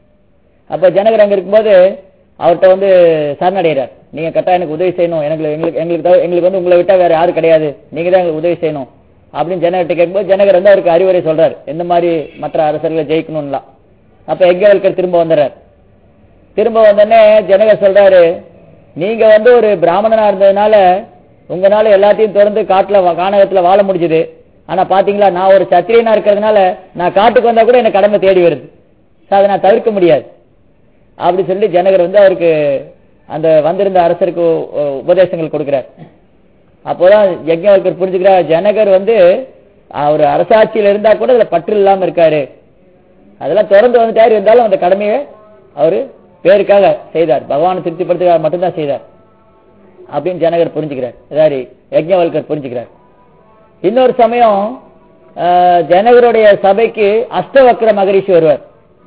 அப்ப ஜனகர் அங்க இருக்கும்போது அவர்கிட்ட வந்து சரணடைகிறார் நீங்க கரெக்டா எனக்கு உதவி செய்யணும் எனக்கு எங்களுக்கு எங்களுக்கு தவிர- எங்களுக்கு வந்து உங்களை விட்டா வேற யாரும் கிடையாது நீங்க தான் எங்களுக்கு உதவி செய்யணும் அப்படின்னு ஜனகர்கிட்ட கேட்கும்போது ஜனகர் வந்து அவருக்கு அறிவுரை சொல்றார் எந்த மாதிரி மற்ற அரசர்களை ஜெயிக்கணும்லாம் அப்ப யஜ்ஞவல்கர் திரும்ப வந்துடுறார் திரும்ப வந்தோடனே ஜனகர் சொல்றாரு நீங்க வந்து ஒரு பிராமணனா இருந்ததுனால உங்களால எல்லாத்தையும் திறந்து காட்டுல வா- கானகத்துல வாழ முடிஞ்சது ஆனா பாத்தீங்களா நான் ஒரு சத்திரியனா இருக்கிறதுனால நான் காட்டுக்கு வந்தா கூட எனக்கு கடமை தேடி வருது So, அதை நான் தவிர்க்க முடியாது அப்படி சொல்லி ஜனகர் வந்து அவருக்கு அந்த வந்திருந்த அரசருக்கு உ- உபதேசங்கள் கொடுக்கிறார் அப்போதான் யஜ்ஞவல்கர் புரிஞ்சுக்கிறார் ஜனகர் வந்து அவர் அரசாட்சியில இருந்தா கூட அதுல பற்று இல்லாம இருக்காரு அதெல்லாம் திறந்து வந்துட்டாரு இருந்தாலும் அந்த கடமையை அவரு பேருக்காக செய்தார் பகவானை திருப்திப்படுத்துக்காக மட்டும்தான் செய்தார் அப்படின்னு ஜனகர் புரிஞ்சுக்கிறார் அதாவது யஜ்ஞவல்கர் புரிஞ்சுக்கிறார் இன்னொரு சமயம் ஆஹ், ஜனகருடைய சபைக்கு அஷ்டவக்ர மகரிஷி வருவார்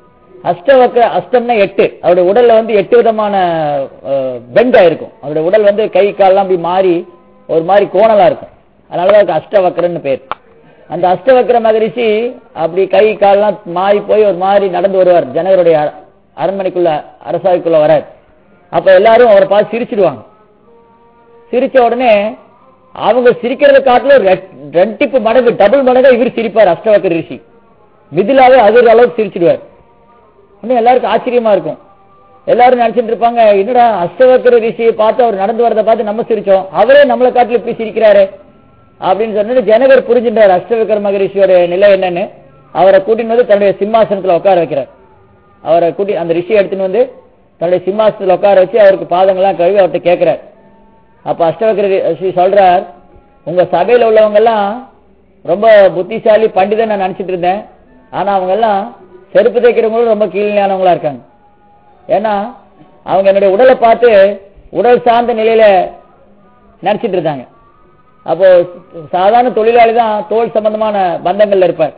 அஷ்டவக்ர அஷ்டம்னா எட்டு அவருடைய உடல்ல வந்து எட்டு விதமான பெண்ட் ஆயிருக்கும் அவருடைய உடல் வந்து கை கால்லாம் அப்படி மாறி ஒரு மாதிரி கோணலா இருக்கும் அதனாலதான் அதுக்கு அஷ்டவக்ரன்னு பேர் அந்த அஷ்டவக்ர மகரிஷி அப்படி கை கால்லாம் மாறி போய் ஒரு மாதிரி நடந்து வருவார் ஜனகருடைய அர- அரண்மனைக்குள்ள அரசாய்க்குள்ள வரார் அப்ப எல்லாரும் அவரை பார்த்து சிரிச்சிடுவாங்க சிரிச்ச உடனே அவங்க சிரிக்கிறத காட்டிலும் ரெ- ரெட்டிப்பு மடங்கு டபுள் மடங்கா இவர் சிரிப்பார் அஷ்டவக்ர ரிஷி மிதிலாவே அதிர அளவுக்கு சிரிச்சிடுவார் இன்னும் எல்லாருக்கும் ஆச்சரியமா இருக்கும் எல்லாரும் நினைச்சிட்டு இருப்பாங்க என்னடா அஷ்டவக்கர ரிஷியை பார்த்து அவர் நடந்து வரதை பார்த்து நம்ம சிரிச்சோம் அவரே நம்மளை காட்டில இப்படி சிரிக்கிறாரு அப்படின்னு சொன்னது ஜனகர் புரிஞ்சுட்டார் அஷ்டவக்கர மகரிஷியோட நிலை என்னன்னு அவரை கூட்டின்னு வந்து தன்னுடைய சிம்மாசனத்துல உட்கார வைக்கிறார் அவரை கூட்டி அந்த ரிஷியை எடுத்துன்னு வந்து தன்னுடைய சிம்மாசனத்துல உட்கார வச்சு அவருக்கு பாதங்கள்லாம் கழுவி அவர்கிட்ட கேட்கிறார் அப்ப அஷ்டவக்கர ரிஷி சொல்றார் உங்க சபையில உள்ளவங்க எல்லாம் ரொம்ப புத்திசாலி பண்டிதன் நான் நினைச்சிட்டு இருந்தேன் ஆனா அவங்க எல்லாம் செருப்பு தைக்கிறவங்களும் ரொம்ப கீழ்நிலையானவங்களா இருக்காங்க ஏன்னா அவங்க என்னுடைய உடலை பார்த்து உடல் சார்ந்த நிலையில நினைச்சிட்டு இருந்தாங்க அப்போ சாதாரண தொழிலாளி தான் தோல் சம்பந்தமான பந்தங்கள்ல இருப்பார்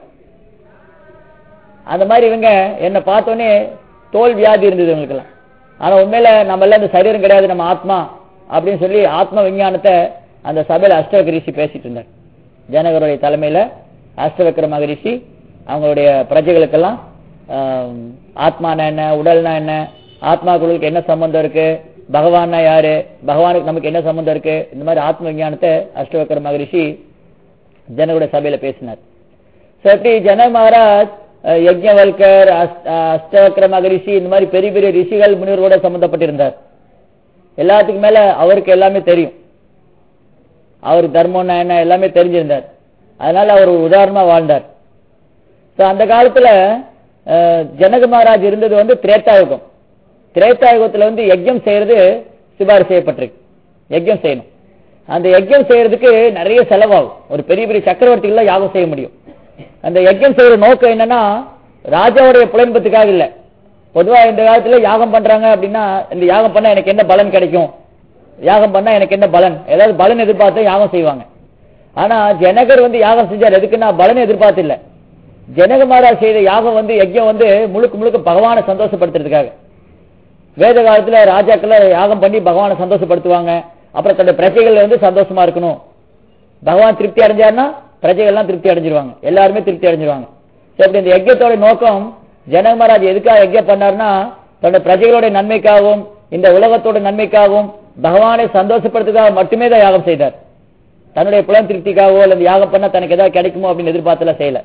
அந்த மாதிரி இவங்க என்னை பார்த்தோன்னே தோல் வியாதி இருந்தது இவங்களுக்கெல்லாம் ஆனா உண்மையில நம்ம எல்லாம் இந்த சரீரம் கிடையாது நம்ம ஆத்மா அப்படின்னு சொல்லி ஆத்ம விஞ்ஞானத்தை அந்த சபையில அஷ்டவக்க ரிஷி பேசிட்டு இருந்தார் ஜனகருடைய தலைமையில அஷ்டவக்கர மகரிஷி அவங்களுடைய பிரஜைகளுக்கெல்லாம் ஆம், ஆத்மானா என்ன உடல்னா என்ன ஆத்மாக்களுக்கு என்ன சம்பந்தம் இருக்கு பகவான்னா யாரு பகவானுக்கு நமக்கு என்ன சம்பந்தம் இருக்கு இந்த மாதிரி ஆத்ம விஞ்ஞானத்தை அஷ்டவக்கர மகரிஷி ஜனகருடைய சபையில பேசினார் So, எப்படி ஜன மகாராஜ் அஹ், யஜ்ஞவல்கர் அஸ்- அஹ், அஷ்டவக்ர மகரிஷி இந்த மாதிரி பெரிய பெரிய ரிஷிகள் முனிவரோட சம்பந்தப்பட்டிருந்தார் எல்லாத்துக்கும் மேல அவருக்கு எல்லாமே தெரியும் அவர் தர்மம்னா என்ன எல்லாமே தெரிஞ்சிருந்தார் அதனால அவர் ஒரு உதாரணமா வாழ்ந்தார் So, அந்த காலத்துல அஹ், ஜனக மகாராஜ் இருந்தது வந்து திரேத்தாயுகம் திரேத்தாயுகத்துல வந்து யஜ்யம் செய்யறது சிபாரிசு செய்யப்பட்டிருக்கு யஜ்யம் செய்யணும் அந்த யஜ்யம் செய்யறதுக்கு நிறைய செலவாகும் ஒரு பெரிய பெரிய சக்கரவர்த்திகள் யாகம் செய்ய முடியும் அந்த யஜ்யம் செய்யற நோக்கம் என்னன்னா ராஜாவுடைய புலம்பத்துக்காக இல்ல பொதுவா இந்த காலத்துல யாகம் பண்றாங்க அப்படின்னா இந்த யாகம் பண்ணா எனக்கு என்ன பலன் கிடைக்கும் யாகம் பண்ணா எனக்கு என்ன பலன் ஏதாவது பலன் எதிர்பார்த்து யாகம் செய்வாங்க ஆனா ஜனகர் வந்து யாகம் செஞ்சார் எதுக்குன்னா பலன் எதிர்பார்த்து இல்ல ஜனக மகாராஜ் செய்த யாகம் வந்து யஜ்யம் வந்து முழுக்க முழுக்க பகவானை சந்தோஷப்படுத்துறதுக்காக வேத காலத்துல ராஜாக்கள் யாகம் பண்ணி பகவானை சந்தோஷப்படுத்துவாங்க அப்புறம் தன்னுடைய பிரஜைகள் வந்து சந்தோஷமா இருக்கணும் பகவான் திருப்தி அடைஞ்சாருன்னா பிரஜைகள்லாம் திருப்தி அடைஞ்சிருவாங்க எல்லாருமே திருப்தி அடைஞ்சிருவாங்க சரி, அப்படி இந்த யஜ்யத்தோட நோக்கம் ஜனக மகாராஜ் எதுக்காக யஜ்யம் பண்ணாருன்னா தன்னுடைய பிரஜைகளோட நன்மைக்காகவும் இந்த உலகத்தோட நன்மைக்காகவும் பகவானை சந்தோஷப்படுத்துக்காக மட்டுமே தான் யாகம் செய்தார் தன்னுடைய புலன் திருப்திக்காகவோ அல்லது யாகம் பண்ணா தனக்கு ஏதாவது கிடைக்குமோ அப்படின்னு எதிர்பார்த்துலாம் செய்யல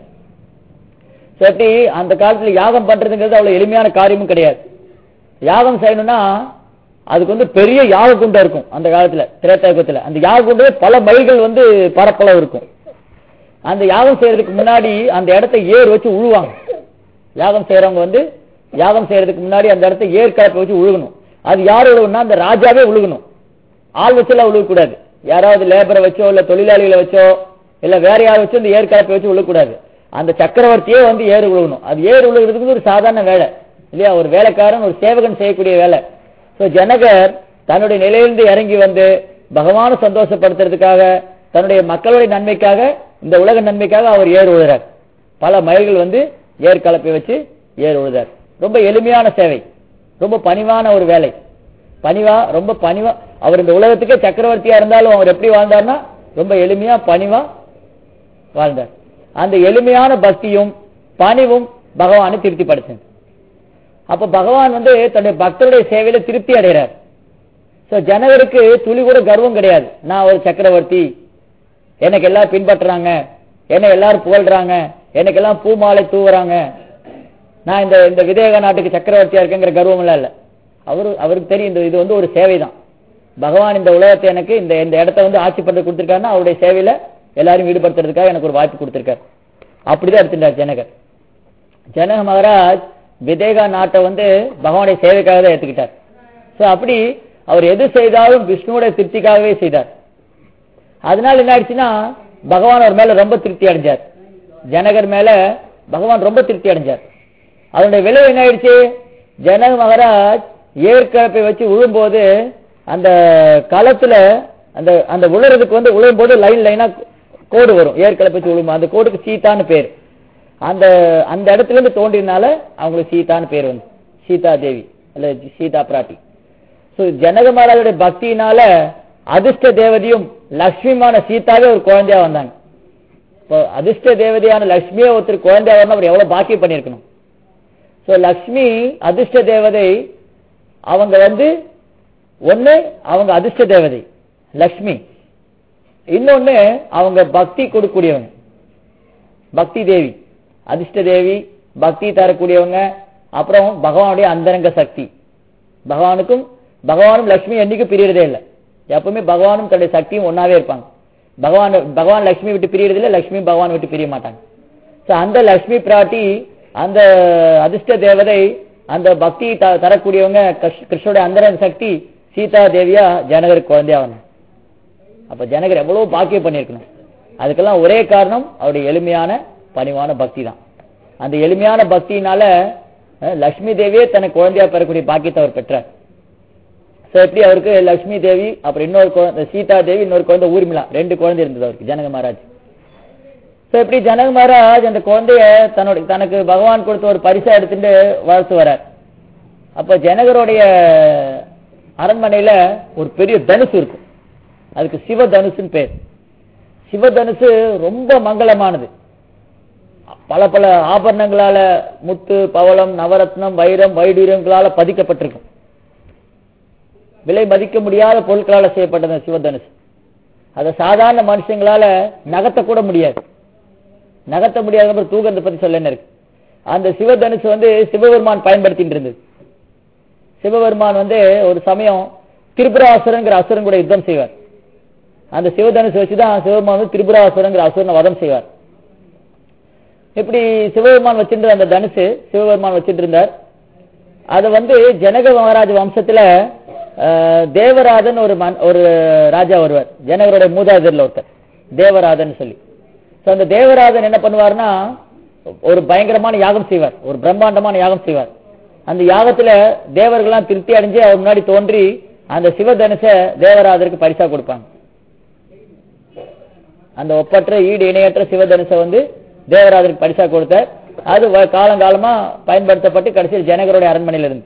So, எப்படி அந்த காலத்துல யாகம் பண்றதுங்கிறது அவ்வளவு எளிமையான காரியமும் கிடையாது யாகம் செய்யணும்னா அதுக்கு வந்து பெரிய யாக குண்டம் இருக்கும் அந்த காலத்துல திரேத்தாயுகத்துல அந்த யாக குண்டே பல மைல்கள் வந்து பரப்பளவு இருக்கும் அந்த யாகம் செய்யறதுக்கு முன்னாடி அந்த இடத்த ஏர் வச்சு உழுவாங்க யாகம் செய்யறவங்க வந்து யாகம் செய்யறதுக்கு முன்னாடி அந்த இடத்த ஏர் கலப்பை வச்சு உழுகணும் அது யார் உழுகணும்னா அந்த ராஜாவே உழுகணும் ஆள் வச்செல்லாம் உழுகக்கூடாது யாராவது லேபரை வச்சோ இல்ல தொழிலாளிகளை வச்சோ இல்ல வேற யாரை வச்சோ இந்த ஏர் கலப்பை வச்சு உழுகக்கூடாது அந்த சக்கரவர்த்தியே வந்து ஏறு உழுகணும் அது ஏறு உழுகிறதுக்கு ஒரு சாதாரண வேலை இல்லையா ஒரு வேலைக்காரன் ஒரு சேவகன் செய்யக்கூடிய வேலை சோ ஜனகர் தன்னுடைய நிலையிலிருந்து இறங்கி வந்து பகவானை சந்தோஷப்படுத்துறதுக்காக தன்னுடைய மக்களுடைய நன்மைக்காக இந்த உலக நன்மைக்காக அவர் ஏர் உழுறார் பல மைல்கள் வந்து ஏர் கலப்பை வச்சு ஏர் உழுதார் ரொம்ப எளிமையான சேவை ரொம்ப பணிவான ஒரு வேலை பணிவா ரொம்ப பணிவா அவர் இந்த உலகத்துக்கே சக்கரவர்த்தியா இருந்தாலும் அவர் எப்படி வாழ்ந்தார்னா ரொம்ப எளிமையா பணிவா வாழ்ந்தார் அந்த எளிமையான பக்தியும் பணிவும் பகவானை திருப்திப்படுத்தது அப்ப பகவான் வந்து தன்னுடைய பக்தருடைய சேவையில திருப்தி அடைகிறார் சோ ஜனகருக்கு துளி கூட கர்வம் கிடையாது நான் ஒரு சக்கரவர்த்தி எனக்கு எல்லாரும் பின்பற்றுறாங்க என்னை எல்லாரும் புகழ்றாங்க எனக்கு எல்லாம் பூமாலை தூவுறாங்க நான் இந்த இந்த விதேக நாட்டுக்கு சக்கரவர்த்தியா இருக்கேங்கிற கர்வம் எல்லாம் இல்ல அவரு அவருக்கு தெரியும் இந்த இது வந்து ஒரு சேவை தான் பகவான் இந்த உலகத்தை எனக்கு இந்த இந்த இடத்த வந்து ஆட்சி பண்ண கொடுத்திருக்காருன்னா அவருடைய சேவையில எல்லாரும் ஈடுபடுத்துறதுக்காக எனக்கு ஒரு வாய்ப்பு கொடுத்திருக்காரு அப்படிதான் எடுத்துட்டார் ஜனகர் ஜனக மகாராஜ் விதேகா நாட்டை வந்து பகவானுடைய சேவைக்காக தான் ஏத்துக்கிட்டார் சோ அப்படி அவர் எது செய்தாலும் விஷ்ணுவோட திருப்திக்காகவே செய்தார் அதனால என்ன ஆயிடுச்சுன்னா பகவான் அவர் மேல ரொம்ப திருப்தி அடைஞ்சார் ஜனகர் மேல பகவான் ரொம்ப திருப்தி அடைஞ்சார் அதனுடைய விளைவு என்ன ஆயிடுச்சு ஜனக மகாராஜ் ஏற்கலப்பை வச்சு விழும்போது அந்த களத்துல அந்த அந்த விழுறதுக்கு வந்து விழும்போது லைன் லைனா கோடு வரும் ஏற்கலப்பை வச்சு விழும்போது அந்த கோடுக்கு சீதான்னு பேர் அந்த அந்த இடத்துல இருந்து தோன்றினால அவங்களுக்கு சீதான்னு பேர் வந்து சீதா தேவி அல்ல சீதா பிராட்டி சோ ஜனக மகாராஜுடைய பக்தியினால அதிர்ஷ்ட தேவதையும் லட்சுமிமான சீதாவே ஒரு குழந்தையா வந்தாங்க இப்போ அதிர்ஷ்ட தேவதையான லட்சுமியே ஒருத்தர் குழந்தையா வரணும் அவர் எவ்வளவு பாக்கியம் பண்ணியிருக்கணும் சோ லக்ஷ்மி அதிர்ஷ்ட தேவதை அவங்க வந்து ஒண்ணு அவங்க அதிர்ஷ்ட தேவதை லக்ஷ்மி இன்னொன்னு அவங்க பக்தி கொடுக்கக்கூடியவங்க பக்தி தேவி அதிர்ஷ்ட தேவி பக்தி தரக்கூடியவங்க அப்புறம் பகவானுடைய அந்தரங்க சக்தி பகவானுக்கும் பகவானும் லட்சுமி என்னைக்கும் பிரியறதே இல்லை எப்பவுமே பகவானும் தன்னுடைய சக்தியும் ஒன்னாவே இருப்பாங்க பகவான் பகவான் லட்சுமி விட்டு பிரியறது இல்லை லட்சுமி பகவான் விட்டு பிரிய மாட்டாங்க சோ அந்த லட்சுமி பிராட்டி அந்த அதிர்ஷ்ட தேவதை அந்த பக்தி த- தரக்கூடியவங்க கிருஷ்- கிருஷ்ணனுடைய அந்தரங்க சக்தி சீதா தேவியா ஜனகருக்கு குழந்தையா வந்தாங்க அப்ப ஜனகர் எவ்வளவு பாக்கியம் பண்ணியிருக்கணும் அதுக்கெல்லாம் ஒரே காரணம் அவருடைய எளிமையான பணிவான பக்தி தான் அந்த எளிமையான பக்தியினால அஹ், லக்ஷ்மி தேவியே தனக்கு குழந்தையா பெறக்கூடிய பாக்கியத்தை அவர் பெற்றார் சோ எப்படி அவருக்கு லக்ஷ்மி தேவி அப்புறம் இன்னொரு குழந்தை சீதா தேவி இன்னொரு குழந்தை ஊர்மிளா ரெண்டு குழந்தை இருந்தது அவருக்கு ஜனக மகாராஜ் சோ எப்படி ஜனக மகாராஜ் அந்த குழந்தைய தன்னுடைய தனக்கு பகவான் கொடுத்த ஒரு பரிசா எடுத்துட்டு வளர்த்து வரார் அப்ப ஜனகருடைய அரண்மனையில ஒரு பெரிய தனுசு இருக்கும் அதுக்கு சிவ தனுசுன்னு பேர் சிவ தனுசு ரொம்ப மங்களமானது பல பல ஆபரணங்களால முத்து பவளம் நவரத்னம் வைரம் வைடூரியங்களால பதிக்கப்பட்டிருக்கும் விலை மதிக்க முடியாத பொருட்களால செய்யப்பட்டது அந்த சிவதனுசு அதை சாதாரண மனுஷங்களால நகர்த்த கூட முடியாது நகர்த்த முடியாத அப்புறம் தூக்கத்தை பத்தி சொல்ல என்ன இருக்கு அந்த சிவதனுசு வந்து சிவபெருமான் பயன்படுத்திட்டு இருந்தது சிவபெருமான் வந்து ஒரு சமயம் திரிபுராசுரங்கிற அசுரன் கூட யுத்தம் செய்வார் அந்த சிவதனுசு வச்சுதான் சிவபெருமான் வந்து திரிபுராசுரங்கிற அசுரனை வதம் செய்வார் இப்படி சிவபெருமான் வச்சிருந்த அந்த தனுசு சிவபெருமான் வச்சிட்டு இருந்தார் அது வந்து ஜனக மகாராஜ வம்சத்துல அஹ், தேவராதன் ஒரு மன் ஒரு ராஜா வருவார் ஜனகருடைய மூதாதையர்ல ஒருத்தர் தேவராதன் சொல்லி So, அந்த தேவராதன் என்ன பண்ணுவார்னா ஒரு பயங்கரமான யாகம் செய்வார் ஒரு பிரம்மாண்டமான யாகம் செய்வார் அந்த யாகத்துல தேவர்கள்லாம் திருப்தி அடைஞ்சு அவர் முன்னாடி தோன்றி அந்த சிவதனுச தேவராதருக்கு பரிசா கொடுப்பாங்க அந்த ஒப்பற்ற ஈடு இணையற்ற சிவதனுசை வந்து தேவராஜருக்கு பரிசா கொடுத்தார் அது வ- காலங்காலமா பயன்படுத்தப்பட்டு கடைசியில் ஜனகருடைய அரண்மனையில இருந்து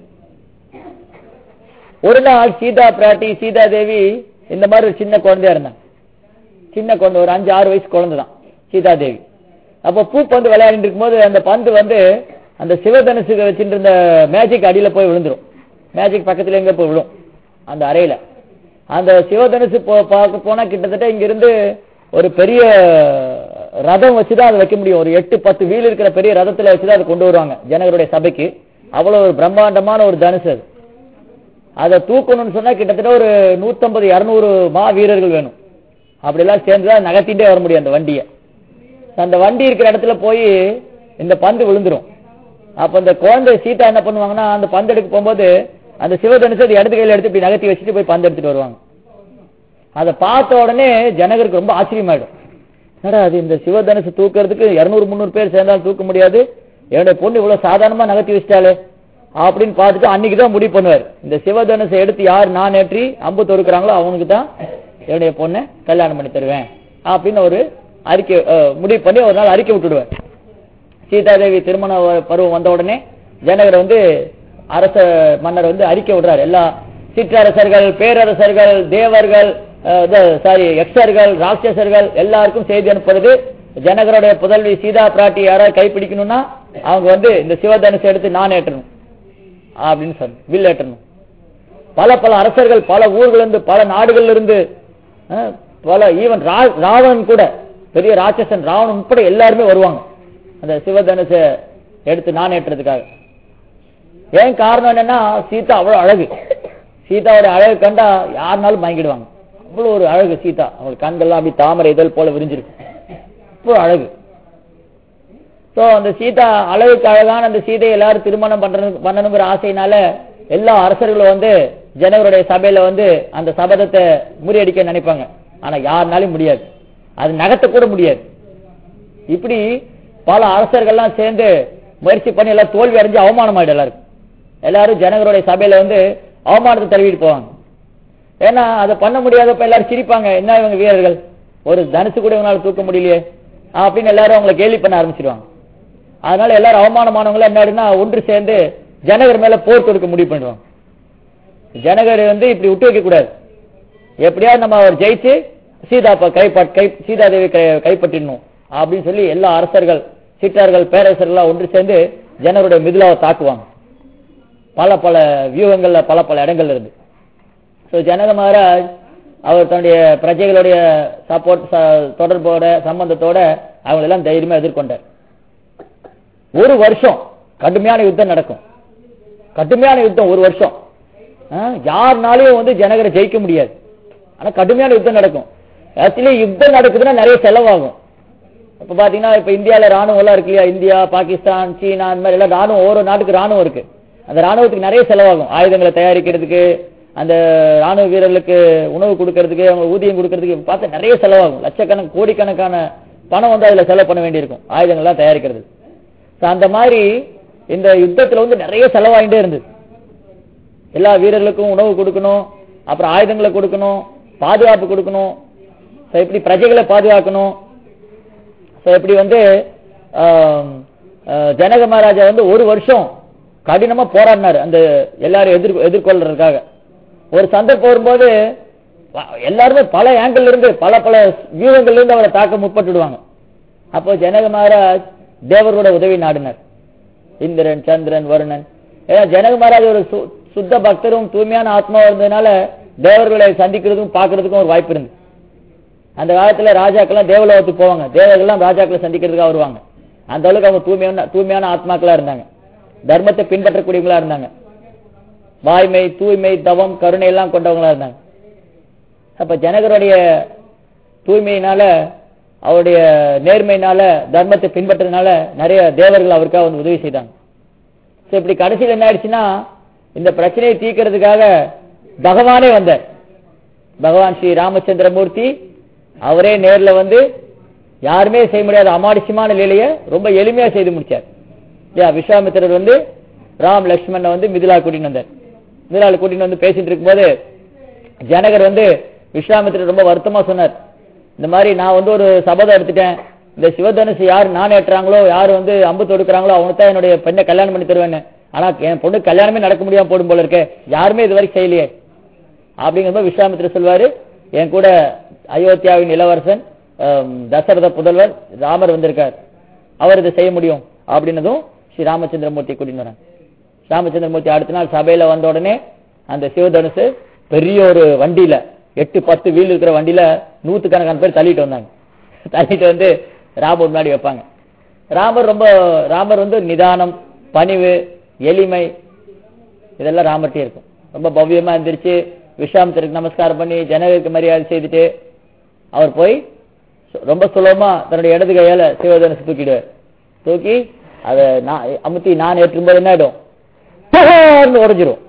ஒரு நாள் சீதா பிராட்டி சீதா தேவி இந்த மாதிரி ஒரு சின்ன குழந்தையா இருந்தாங்க சின்ன குழந்தை ஒரு அஞ்சு ஆறு வயசு குழந்தை தான் சீதா தேவி அப்ப பூ பந்து விளையாடிட்டு இருக்கும்போது அந்த பந்து வந்து அந்த சிவதனுசுக்கு வச்சுட்டு இருந்த மேஜிக் அடியில போய் விழுந்துரும் மேஜிக் பக்கத்துல எங்க போய் விழும் அந்த அறையில அந்த சிவதனுசு போ பார்க்க போனா கிட்டத்தட்ட இங்க இருந்து ஒரு பெரிய ரதம் வச்சுதான் அதை வைக்க முடியும் ஒரு எட்டு பத்து வீல் இருக்கிற பெரிய ரதத்துல வச்சுதான் அதை கொண்டு வருவாங்க ஜனகருடைய சபைக்கு அவ்வளவு ஒரு பிரம்மாண்டமான ஒரு தனுசு அது அதை தூக்கணும்னு சொன்னா கிட்டத்தட்ட ஒரு நூத்தம்பது இருநூறு மா வீரர்கள் வேணும் அப்படி எல்லாம் சேர்ந்துதான் நகர்த்திட்டே வர முடியும் அந்த வண்டியை அந்த வண்டி இருக்கிற இடத்துல போய் இந்த பந்து விழுந்துரும் அப்ப அந்த குழந்தை சீதா என்ன பண்ணுவாங்கன்னா அந்த பந்து எடுக்க போகும்போது அந்த சிவதனுசு அது இடது கையில எடுத்து இப்படி நகர்த்தி வச்சுட்டு போய் பந்து எடுத்துட்டு வருவாங்க அதை பார்த்த உடனே ஜனகருக்கு ரொம்ப ஆச்சரியமாயிடும் என்னடா அது இந்த சிவதனுசு தூக்குறதுக்கு இருநூறு முந்நூறு பேர் சேர்ந்தாலும் தூக்க முடியாது என்னுடைய பொண்ணு இவ்வளவு சாதாரணமா நகர்த்தி வச்சிட்டாலே அப்படின்னு பார்த்துட்டு அன்னைக்கு தான் முடிவு பண்ணுவார் இந்த சிவதனுசை எடுத்து யார் நான் ஏற்றி அம்பு தொடுக்கிறாங்களோ அவனுக்கு தான் என்னுடைய பொண்ணை கல்யாணம் பண்ணி தருவேன் அப்படின்னு ஒரு அறிக்கை அஹ், முடிவு பண்ணி ஒரு நாள் அறிக்கை விட்டுடுவார் சீதாதேவி திருமண வ- பருவம் வந்த உடனே ஜனகர் வந்து அரச மன்னர் வந்து அறிக்கை விடுறார் எல்லா சிற்றரசர்கள் பேரரசர்கள் தேவர்கள் சாரி யக்ஷர்கள் ராட்சசர்கள் எல்லாருக்கும் செய்தி அனுப்புறது ஜனகருடைய புதல்வி சீதா பிராட்டி யாராவது கைப்பிடிக்கணும்னா அவங்க வந்து இந்த சிவதனுசை எடுத்து நான் ஏற்றணும் அப்படின்னு சொன்ன வில் ஏற்றணும் பல பல அரசர்கள் பல ஊர்கள் இருந்து பல நாடுகள்ல இருந்து அஹ், பல ஈவன் ராவணன் கூட பெரிய ராட்சசன் ராவணன் உட்பட எல்லாருமே வருவாங்க அந்த சிவதனுசை எடுத்து நான் ஏற்றுறதுக்காக ஏன் காரணம் என்னன்னா சீதா அவ்வளவு அழகு சீதாவோட அழகு கண்டா யாருனாலும் மயங்கிடுவாங்க அவ்வளவு ஒரு அழகு சீதா அவங்களுக்கு கண்கள்லாம் அப்படி தாமரை இதழ் போல விரிஞ்சிருக்கு அவ்வளவு அழகு சோ அந்த சீதா அழகுக்கு அழகான அந்த சீதையை எல்லாரும் திருமணம் பண்றது பண்ணணுங்கிற ஆசையினால எல்லா அரசர்களும் வந்து ஜனவருடைய சபையில வந்து அந்த சபதத்தை முறியடிக்க நினைப்பாங்க ஆனா யாருனாலும் முடியாது அது நகர்த்த கூட முடியாது இப்படி பல அரசர்கள்லாம் சேர்ந்து முயற்சி பண்ணி எல்லாம் தோல்வி அடைஞ்சு அவமானம் ஆயிடும் எல்லாருக்கும் எல்லாரும் ஜனகருடைய சபையில வந்து அவமானத்தை தழுவிட்டு போவாங்க ஏன்னா அதை பண்ண முடியாதப்ப எல்லாரும் சிரிப்பாங்க என்ன இவங்க வீரர்கள் ஒரு தனுசு கூட இவங்களால தூக்க முடியலையே அப்படின்னு எல்லாரும் அவங்கள கேலி பண்ண ஆரம்பிச்சிருவாங்க அதனால எல்லாரும் அவமானமானவங்க என்ன ஆயிடுனா ஒன்று சேர்ந்து ஜனகர் மேல போர் தொடுக்க முடிவு பண்றோம் ஜனகர் வந்து இப்படி விட்டு வைக்க கூடாது எப்படியாவது நம்ம அவர் ஜெயிச்சு சீதா ப- கைப்பட் கை சீதாதேவி கை கைப்பற்றிடணும் அப்படின்னு சொல்லி எல்லா அரசர்கள் சிற்றர்கள் பேரரசர்கள் ஒன்று சேர்ந்து ஜனகருடைய மிதிலாவை தாக்குவாங்க பல பல வியூகங்கள்ல பல பல இடங்கள்ல இருந்து ஸோ ஜனக மகாராஜ் அவர் தன்னுடைய பிரஜைகளுடைய சப்போர்ட் தொடர்போட சம்பந்தத்தோட அவங்களெல்லாம் தைரியமா எதிர்கொண்டார் ஒரு வருஷம் கடுமையான யுத்தம் நடக்கும் கடுமையான யுத்தம் ஒரு வருஷம் ஆ, யாருனாலையும் வந்து ஜனகரை ஜெயிக்க முடியாது ஆனா கடுமையான யுத்தம் நடக்கும் ஆக்சுவலி யுத்தம் நடக்குதுன்னா நிறைய செலவாகும் இப்ப பாத்தீங்கன்னா இப்ப இந்தியால ராணுவம் எல்லாம் இருக்கு இல்லையா இந்தியா பாகிஸ்தான் சீனா அந்த மாதிரி எல்லாம் ராணுவம் ஒவ்வொரு நாட்டுக்கு ராணுவம் இருக்கு அந்த ராணுவத்துக்கு நிறைய செலவாகும் ஆயுதங்களை தயாரிக்கிறதுக்கு அந்த ராணுவ வீரர்களுக்கு உணவு கொடுக்கறதுக்கு அவங்க ஊதியம் கொடுக்கறதுக்கு பார்த்து நிறைய செலவாகும் லட்சக்கணக்கு கோடிக்கணக்கான பணம் வந்து அதுல செலவு பண்ண வேண்டியிருக்கும் ஆயுதங்கள்லாம் தயாரிக்கிறது So, அந்த மாதிரி இந்த யுத்தத்துல வந்து நிறைய செலவாயிட்டே இருந்தது எல்லா வீரர்களுக்கும் உணவு கொடுக்கணும் அப்புறம் ஆயுதங்களை கொடுக்கணும் பாதுகாப்பு கொடுக்கணும் So, இப்படி பிரஜைகளை பாதுகாக்கணும் So, இப்படி வந்து ஆம், ஆஹ், ஜனக மகாராஜா வந்து ஒரு வருஷம் கடினமா போராடினாரு அந்த எல்லாரும் எதிர் எதிர்கொள்றதுக்காக ஒரு சந்தர்ப்பம் வரும்போது வ- எல்லாருமே பல ஆங்கிள் இருந்து பல பல வியூகங்கள்ல இருந்து அவரை தாக்க முற்பட்டுடுவாங்க அப்போ ஜனக மகாராஜ் தேவரோட உதவி நாடினார் இந்திரன் சந்திரன் வருணன் ஏன்னா ஜனக மகாராஜ் ஒரு சு- சுத்த பக்தரும் தூய்மையான ஆத்மாவா இருந்ததுனால தேவர்களை சந்திக்கிறதுக்கும் பார்க்கிறதுக்கும் ஒரு வாய்ப்பு இருந்து அந்த காலத்துல ராஜாக்கெல்லாம் தேவலோகத்துக்கு போவாங்க தேவர்கள்லாம் ராஜாக்களை சந்திக்கிறதுக்காக வருவாங்க அந்த அளவுக்கு அவங்க தூய்மையான தூய்மையான ஆத்மாக்களா இருந்தாங்க தர்மத்தை பின்பற்றக்கூடியவங்களா இருந்தாங்க வாய்மை தூய்மை தவம் கருணை எல்லாம் கொண்டவங்களா இருந்தாங்க அப்ப ஜனகருடைய தூய்மையினால அவருடைய நேர்மையினால தர்மத்தை பின்பற்றதுனால நிறைய தேவர்கள் அவருக்காக வந்து உதவி செய்தாங்க So, இப்படி கடைசியில் என்ன ஆயிடுச்சுன்னா இந்த பிரச்சனையை தீர்க்கறதுக்காக பகவானே வந்தார் பகவான் ஸ்ரீ ராமச்சந்திரமூர்த்தி அவரே நேர்ல வந்து யாருமே செய்ய முடியாத அமானுஷ்யமான லீலைய ரொம்ப எளிமையா செய்து முடிச்சார் இல்லையா விஸ்வாமித்திரர் வந்து ராம் லக்ஷ்மணனை வந்து மிதிலா கூட்டின்னு வந்தார் மிதிலால கூட்டின்னு வந்து பேசிட்டு இருக்கும்போது ஜனகர் வந்து விஸ்வாமித்திரர் ரொம்ப வருத்தமா சொன்னார் இந்த மாதிரி நான் வந்து ஒரு சபதம் எடுத்துட்டேன் இந்த சிவதனுசு யார் நான் ஏற்றுறாங்களோ யார் வந்து அம்பு தொடுக்கிறாங்களோ அவனுக்கு தான் என்னுடைய பெண்ணை கல்யாணம் பண்ணி தருவேன்னு ஆனா என் பொண்ணு கல்யாணமே நடக்க முடியாம போடும் போல இருக்கே யாருமே இது வரைக்கும் செய்யலையே அப்படிங்கும்போது விஸ்வாமித்திரர் சொல்வாரு என் கூட அயோத்தியாவின் இளவரசன் ஆம், தசரத புதல்வர் ராமர் வந்திருக்கார் அவர் இதை செய்ய முடியும் அப்படின்னதும் ஸ்ரீ ராமச்சந்திரமூர்த்தி கூட்டின்னு வராங்க ராமச்சந்திரமூர்த்தி அடுத்த நாள் சபையில வந்த உடனே அந்த சிவதனுசு பெரிய ஒரு வண்டியில எட்டு பத்து வீல் இருக்கிற வண்டியில நூத்துக்கணக்கான பேர் தள்ளிட்டு வந்தாங்க தள்ளிட்டு வந்து ராமர் முன்னாடி வைப்பாங்க ராமர் ரொம்ப ராமர் வந்து நிதானம் பணிவு எளிமை இதெல்லாம் ராமர்ட்டே இருக்கும் ரொம்ப பவ்யமா எந்திரிச்சு விஸ்வாமித்திரருக்கு நமஸ்காரம் பண்ணி ஜனகருக்கு மரியாதை செய்துட்டு அவர் போய் சு- ரொம்ப சுலபமா தன்னுடைய இடது கையால சிவதனுசு தூக்கிடுவார் தூக்கி அதை நான் அமுத்தி நான் ஏற்றும்போது என்ன ஆயிடும் பகார்னு உடைஞ்சிரும்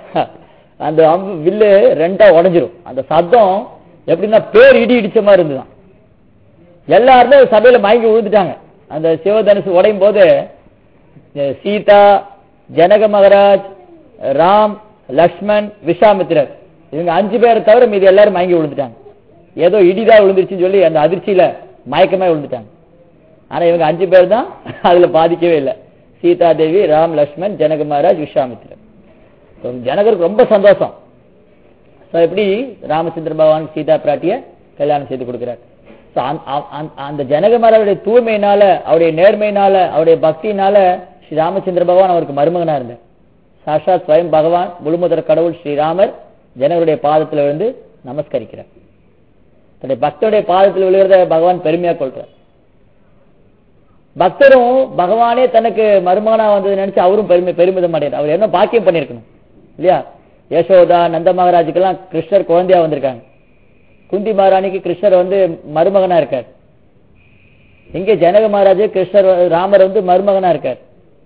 அந்த அம்பு வில்லு ரெண்டா உடைஞ்சிரும் அந்த சத்தம் எப்படின்னா பேர் இடி இடிச்ச மாதிரி இருந்துதான் எல்லாருமே சபையில மயங்கி விழுந்துட்டாங்க அந்த சிவதனுசு உடையும் போது அஹ், சீதா ஜனக மகாராஜ் ராம் லக்ஷ்மண் விஸ்வாமித்திரர் இவங்க அஞ்சு பேரை தவிர மீதி எல்லாரும் மயங்கி விழுந்துட்டாங்க ஏதோ இடிதான் விழுந்துருச்சுன்னு சொல்லி அந்த அதிர்ச்சியில மயக்கமே விழுந்துட்டாங்க ஆனா இவங்க அஞ்சு பேர் தான் அதுல பாதிக்கவே இல்லை சீதா தேவி ராம் லக்ஷ்மண் ஜனக மகாராஜ் விஸ்வாமித்திரர் So, ஜனகருக்கு ரொம்ப சந்தோஷம் So, எப்படி ராமச்சந்திர பகவான் சீதா பிராட்டிய கல்யாணம் செய்து கொடுக்கிறார் So, அந்த- அந்த- அந்த ஜனக மகாராஜுடைய தூய்மையினால அவருடைய நேர்மையினால அவருடைய பக்தியினால ஸ்ரீ ராமச்சந்திர பகவான் அவருக்கு மருமகனா இருந்தார் சாஷாத் ஸ்வயம் பகவான் முழுமுதற் கடவுள் ஸ்ரீராமர் ஜனகருடைய பாதத்துல விழுந்து நமஸ்கரிக்கிறார் தன்னுடைய பக்தருடைய பாதத்தில் விழுகிறத பகவான் பெருமையா கொள்றார் பக்தரும் பகவானே தனக்கு மருமகனா வந்தது நினைச்சு அவரும் பெருமை பெருமிதம் அடையார் அவர் என்ன பாக்கியம் பண்ணிருக்கணும் இல்லையா யசோதா நந்த மகாராஜுக்கெல்லாம் கிருஷ்ணர் குழந்தையா வந்திருக்காங்க குந்தி மகாராணிக்கு கிருஷ்ணர் வந்து மருமகனா இருக்கார் இங்கே ஜனக மகாராஜ் கிருஷ்ணர் வ- ராமர் வந்து மருமகனா இருக்கார்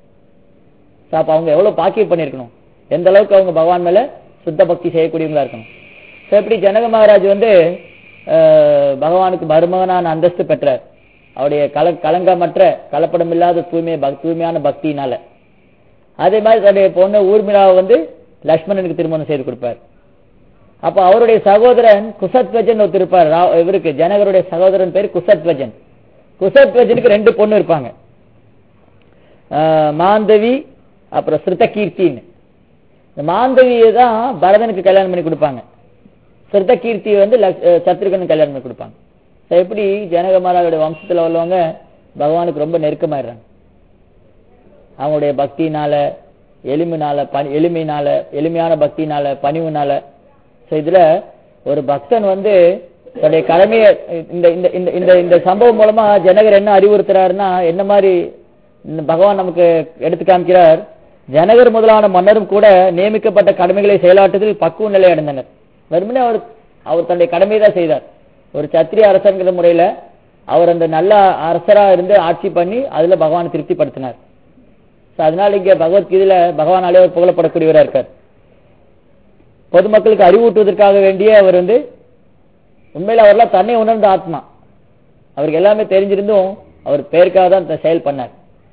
So, அப்ப அவங்க எவ்வளவு பாக்கியம் பண்ணிருக்கணும் எந்த அளவுக்கு அவங்க பகவான் மேல சுத்த பக்தி செய்யக்கூடியவங்களா இருக்கணும் So, இப்படி ஜனக மகாராஜ் வந்து அஹ், பகவானுக்கு மருமகனான அந்தஸ்து பெற்றார் அவருடைய கல கலங்கமற்ற கலப்படம் இல்லாத தூய்மை பக்- தூய்மையான பக்தியினால அதே மாதிரி தன்னுடைய பொண்ணு ஊர்மிளாவை வந்து லக்ஷ்மணனுக்கு திருமணம் செய்து கொடுப்பார் அப்ப அவருடைய சகோதரன் குசத்வஜன் ஒருத்தர் இருப்பார் ரா- இவருக்கு ஜனகருடைய சகோதரன் பேர் குசத்வஜன் குசத்வஜனுக்கு ரெண்டு பொண்ணு இருப்பாங்க ஆஹ், மாந்தவி அப்புறம் ஸ்ருத கீர்த்தின்னு இந்த மாந்தவியை தான் பரதனுக்கு கல்யாணம் பண்ணி கொடுப்பாங்க ஸ்ருத கீர்த்தி வந்து லக்- அஹ், சத்ருகனுக்கு கல்யாணம் பண்ணி கொடுப்பாங்க So, எப்படி ஜனக மகாராஜோட வம்சத்துல உள்ளவங்க பகவானுக்கு ரொம்ப நெருக்கமாயிடுறாங்க அவங்களுடைய பக்தினால எளிமைனால பணி எளிமைனால எளிமையான பக்தினால பணிவுனால ஸோ இதுல ஒரு பக்தன் வந்து தன்னுடைய கடமையை இந்த இந்த இந்த இந்த இந்த சம்பவம் மூலமா ஜனகர் என்ன அறிவுறுத்துறாருன்னா என்ன மாதிரி இந்த பகவான் நமக்கு எடுத்து காமிக்கிறார் ஜனகர் முதலான மன்னரும் கூட நியமிக்கப்பட்ட கடமைகளை செயலாற்றுவதில் பக்குவ நிலை அடைந்தனர் வெறுமனே அவர் அவர் தன்னுடைய கடமையை தான் செய்தார் ஒரு சத்திரிய அரசங்கிற முறையில அவர் அந்த நல்ல அரசரா இருந்து ஆட்சி பண்ணி அதுல பகவானை திருப்திப்படுத்தினார் So, அதனால இங்க பகவத்கீதையில பகவானாலே அவர் புகழப்படக்கூடியவரா இருக்கார் பொதுமக்களுக்கு அறிவூட்டுவதற்காக வேண்டிய அவர் வந்து உண்மையில அவர்லாம் தன்னை உணர்ந்த ஆத்மா அவருக்கு எல்லாமே தெரிஞ்சிருந்தும் அவர் பெயருக்காக தான் இந்த செயல் பண்ணார்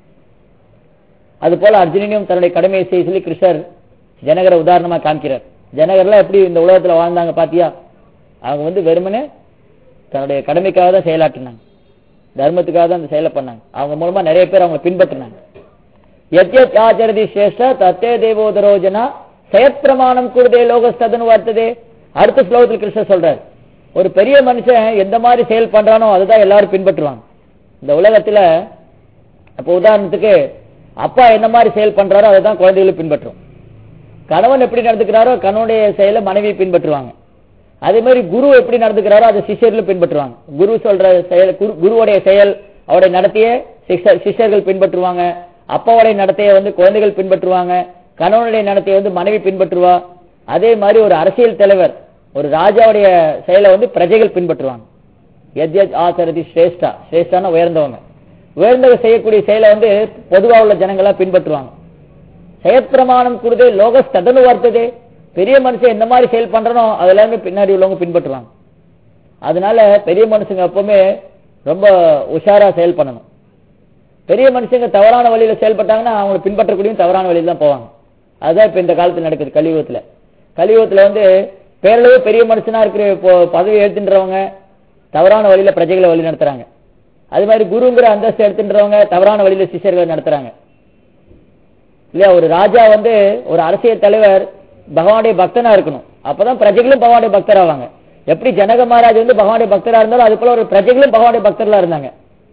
அது போல அர்ஜுனனையும் தன்னுடைய கடமையை செய்ய சொல்லி கிருஷ்ணர் ஜனகரை உதாரணமா காமிக்கிறார் ஜனகர்லாம் எப்படி இந்த உலகத்துல வாழ்ந்தாங்க பாத்தியா அவங்க வந்து வெறுமனே தன்னுடைய கடமைக்காக தான் செயலாற்றினாங்க தர்மத்துக்காக தான் அந்த செயலை பண்ணாங்க அவங்க மூலமா நிறைய பேர் அவங்க பின்பற்றினாங்க எத்யத் ஆச்சரதி சிரேஷ்ட தத்தே தேவோதரோ ஜனா செயற்பிரமாணம் கூடுதே லோகஸ்ததனு வர்த்ததே அடுத்த ஸ்லோகத்தில் கிருஷ்ணர் சொல்றார் ஒரு பெரிய மனுஷன் எந்த மாதிரி செயல் பண்றானோ அதுதான் எல்லாரும் பின்பற்றுவாங்க இந்த உலகத்துல அப்போ உதாரணத்துக்கு அப்பா என்ன மாதிரி செயல் பண்றாரோ அதை தான் குழந்தைகளும் பின்பற்றும் கணவன் எப்படி நடந்துக்கிறாரோ கணவனுடைய செயலை மனைவி பின்பற்றுவாங்க அதே மாதிரி குரு எப்படி நடந்துக்கிறாரோ அதை சிஷ்யர்களும் பின்பற்றுவாங்க குரு சொல்ற செயல் குரு- குருவுடைய செயல் அவருடைய நடத்தைய சிஷ்யர் சிஷ்யர்கள் பின்பற்றுவாங்க அப்பாவுடைய நடத்தையை வந்து குழந்தைகள் பின்பற்றுவாங்க கணவனுடைய நடத்தையை வந்து மனைவி பின்பற்றுவா அதே மாதிரி ஒரு அரசியல் தலைவர் ஒரு ராஜாவுடைய செயலை வந்து பிரஜைகள் பின்பற்றுவாங்க எத் எத் ஆசரதி ஸ்ரேஷ்டா ஸ்ரேஷ்டான உயர்ந்தவங்க உயர்ந்தவர் செய்யக்கூடிய செயலை வந்து பொதுவா உள்ள ஜனங்களா பின்பற்றுவாங்க செயற்பிரமாணம் கூடுதே லோகஸ் ததனு வர்த்ததே பெரிய மனுஷன் என்ன மாதிரி செயல் பண்றனோ அது எல்லாமே பின்னாடி உள்ளவங்க பின்பற்றுவாங்க அதனால பெரிய மனுஷங்க எப்பவுமே ரொம்ப உஷாரா செயல் பண்ணணும் பெரிய மனுஷங்க தவறான வழியில செயல்பட்டாங்கன்னா அவங்களை பின்பற்றக்கூடியவங்க தவறான வழியில தான் போவாங்க அதுதான் இப்ப இந்த காலத்துல நடக்குது கலியுகத்துல கலியுகத்துல வந்து பேரளவு பெரிய மனுஷனா இருக்கிற இப்போ பதவி எடுத்துன்றவங்க தவறான வழியில பிரஜைகளை வழி நடத்துறாங்க அது மாதிரி குருங்கிற அந்தஸ்து எடுத்துன்றவங்க தவறான வழியில சிஷ்யர்களை நடத்துறாங்க இல்லையா ஒரு ராஜா வந்து ஒரு அரசியல் தலைவர் பகவானுடைய பக்தனா இருக்கணும் அப்பதான் பிரஜைகளும் பகவானுடைய பக்தர் ஆவாங்க எப்படி ஜனக மகாராஜ் வந்து பகவானுடைய பக்தரா இருந்தாலும் அது போல ஒரு பிரஜைகளும் பகவானுடைய பக்தர்களா இருந்தாங்க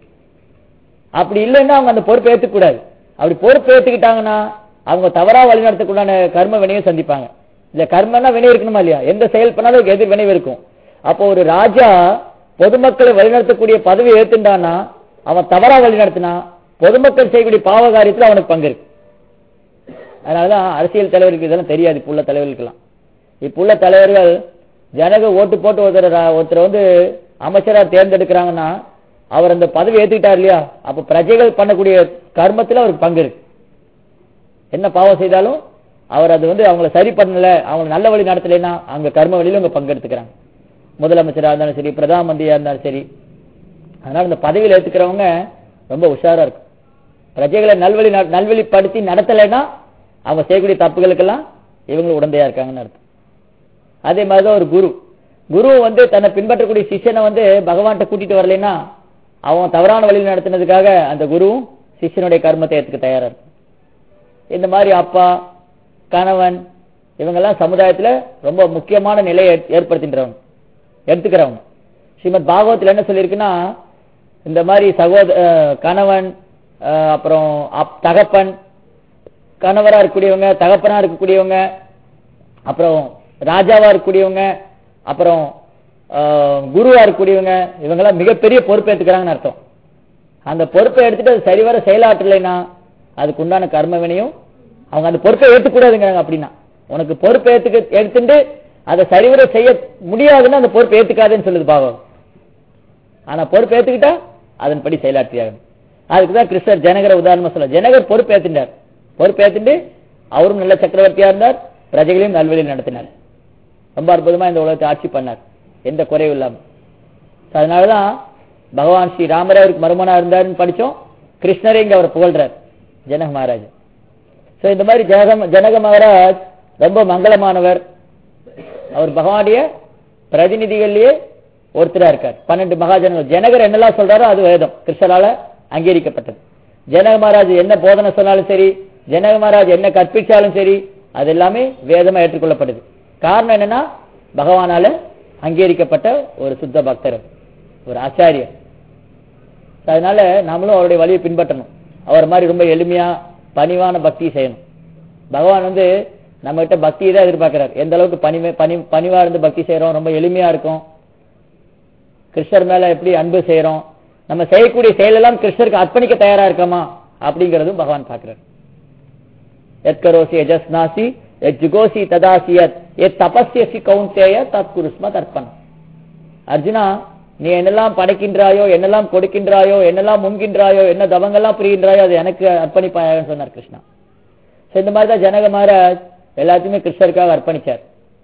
அப்படி இல்லைன்னா அவங்க அந்த பொறுப்பை ஏத்துக்க கூடாது அப்படி பொறுப்பு ஏத்துக்கிட்டாங்கன்னா அவங்க தவறா வழிநடத்தக்கூடான கர்ம வினையை சந்திப்பாங்க இந்த கர்மன்னா வினை இருக்கணுமா இல்லையா எந்த செயல் பண்ணாலும் அதுக்கு எதிர் வினை இருக்கும் அப்போ ஒரு ராஜா பொதுமக்களை வழிநடத்தக்கூடிய பதவியை ஏத்துண்டானா அவன் தவறா வழிநடத்தினா பொதுமக்கள் செய்யக்கூடிய பாவ காரியத்துல அவனுக்கு பங்கு இருக்கு அதனாலதான் அரசியல் தலைவருக்கு இதெல்லாம் தெரியாது இப்ப உள்ள தலைவர்களுக்கெல்லாம் இப்ப உள்ள தலைவர்கள் ஜனக ஓட்டு போட்டு ஒருத்தர் ஒருத்தர் வந்து அமைச்சரா தேர்ந்தெடுக்கிறாங்கன்னா அவர் அந்த பதவி ஏத்துக்கிட்டார் இல்லையா அப்ப பிரஜைகள் பண்ணக்கூடிய கர்மத்துல அவருக்கு பங்கு இருக்கு என்ன பாவம் செய்தாலும் அவர் அது வந்து அவங்கள சரி பண்ணல அவங்க நல்ல வழி நடத்தலைன்னா அங்க கர்ம வழியில அவங்க பங்கெடுத்துக்கிறாங்க முதலமைச்சரா இருந்தாலும் சரி பிரதம மந்திரியா இருந்தாலும் சரி அதனால இந்த பதவியில் ஏத்துக்கிறவங்க ரொம்ப உஷாரா இருக்கும் பிரஜைகளை நல்வழி ந- நல்வழிப்படுத்தி நடத்தலைன்னா அவங்க செய்யக்கூடிய தப்புகளுக்கெல்லாம் இவங்க உடந்தையா இருக்காங்கன்னு அர்த்தம் அதே மாதிரிதான் ஒரு குரு குரு வந்து தன்னை பின்பற்றக்கூடிய சிஷ்யனை வந்து பகவான்கிட்ட கூட்டிட்டு வரலைன்னா அவன் தவறான வழியில் நடத்தினதுக்காக அந்த குருவும் சிஷ்யனுடைய கர்மத்தை ஏத்துக்க தயாரா இருக்கும் இந்த மாதிரி அப்பா கணவன் இவங்கெல்லாம் சமுதாயத்துல ரொம்ப முக்கியமான நிலையை ஏற்- ஏற்படுத்தின்றவங்க எடுத்துக்கிறவங்க ஸ்ரீமத் பாகவத்துல என்ன சொல்லியிருக்குன்னா இந்த மாதிரி சகோத அஹ் கணவன் அஹ் அப்புறம் அப்- தகப்பன் கணவரா இருக்கக்கூடியவங்க தகப்பனா இருக்கக்கூடியவங்க அப்புறம் ராஜாவா இருக்கக்கூடியவங்க அப்புறம் ஆஹ், குருவா இருக்கக்கூடியவங்க இவங்கெல்லாம் மிகப்பெரிய பொறுப்பு எடுத்துக்கிறாங்கன்னு அர்த்தம் அந்த பொறுப்பை எடுத்துட்டு அது சரிவர செயலாற்றலைன்னா அதுக்கு உண்டான கர்ம வினையும் அவங்க அந்த பொறுப்பை ஏத்துக்கூடாதுங்கிறாங்க அப்படின்னா உனக்கு பொறுப்பை ஏத்துக்க எடுத்துட்டு அதை சரிவர செய்ய முடியாதுன்னா அந்த பொறுப்பை ஏத்துக்காதுன்னு சொல்லுது பாவம் ஆனா பொறுப்பு ஏத்துக்கிட்டா அதன்படி செயலாற்றியாகணும் அதுக்கு தான் கிருஷ்ணர் ஜனகரை உதாரணமா சொல்ல ஜனகர் பொறுப்பு ஏத்துட்டார் பொறுப்பு ஏத்துட்டு அவரும் நல்ல சக்கரவர்த்தியா இருந்தார் பிரஜைகளையும் நல்வழியில் நடத்தினார் ரொம்ப அற்புதமா இந்த உலகத்தை ஆட்சி பண்ணார் எந்த குறையும் இல்லாம So அதனாலதான் பகவான் ஸ்ரீ ராமரே அவருக்கு மருமனா இருந்தாருன்னு படிச்சோம் கிருஷ்ணரே இங்க அவர் புகழ்றார் ஜனக மகாராஜ் சோ இந்த மாதிரி ஜனக ஜனக மகாராஜ் ரொம்ப மங்களமானவர் அவர் பகவானுடைய பிரதிநிதிகள்லயே ஒருத்தரா இருக்கார் பன்னெண்டு மகாஜனங்கள் ஜனகர் என்னெல்லாம் சொல்றாரோ அது வேதம் கிருஷ்ணரால அங்கீகரிக்கப்பட்டது ஜனக மகாராஜ் என்ன போதனை சொன்னாலும் சரி ஜனக மகாராஜ் என்ன கற்பிச்சாலும் சரி அது எல்லாமே வேதமா ஏற்றுக்கொள்ளப்படுது காரணம் என்னன்னா பகவானால அங்கீகரிக்கப்பட்ட ஒரு சுத்த பக்தர் ஒரு ஆச்சாரியர் அதனால நாமளும் அவருடைய வழியை பின்பற்றணும் அவர் மாதிரி ரொம்ப எளிமையா பணிவான பக்தி செய்யணும் பகவான் வந்து நம்ம கிட்ட பக்தியை தான் எதிர்பார்க்கிறார் எந்த அளவுக்கு பணிமை பணி பணிவா இருந்து பக்தி செய்யறோம் ரொம்ப எளிமையா இருக்கும் கிருஷ்ணர் மேல எப்படி அன்பு செய்யறோம் நம்ம செய்யக்கூடிய செயலெல்லாம் கிருஷ்ணருக்கு அர்ப்பணிக்க தயாரா இருக்கோமா அப்படிங்கறதும் பகவான் பார்க்கிறார் எத்கரோசி எஜஸ்நாசி எஜ்ஜுகோசி ததாசியத் எத் தபஸ்யசி கௌந்தேய தத் குருஸ்ம தர்ப்பணம் அர்ஜுனா நீ என்னெல்லாம் படைக்கின்றாயோ என்னெல்லாம் கொடுக்கின்றாயோ என்னெல்லாம் முன்கின்றாயோ என்ன தவங்கள்லாம் புரிகின்றாயோ அது எனக்கு அர்ப்பணிப்பாயன்னு சொன்னார் கிருஷ்ணா So, இந்த மாதிரி தான் ஜனக மகாராஜ் எல்லாத்தையுமே கிருஷ்ணருக்காக அர்ப்பணிச்சார்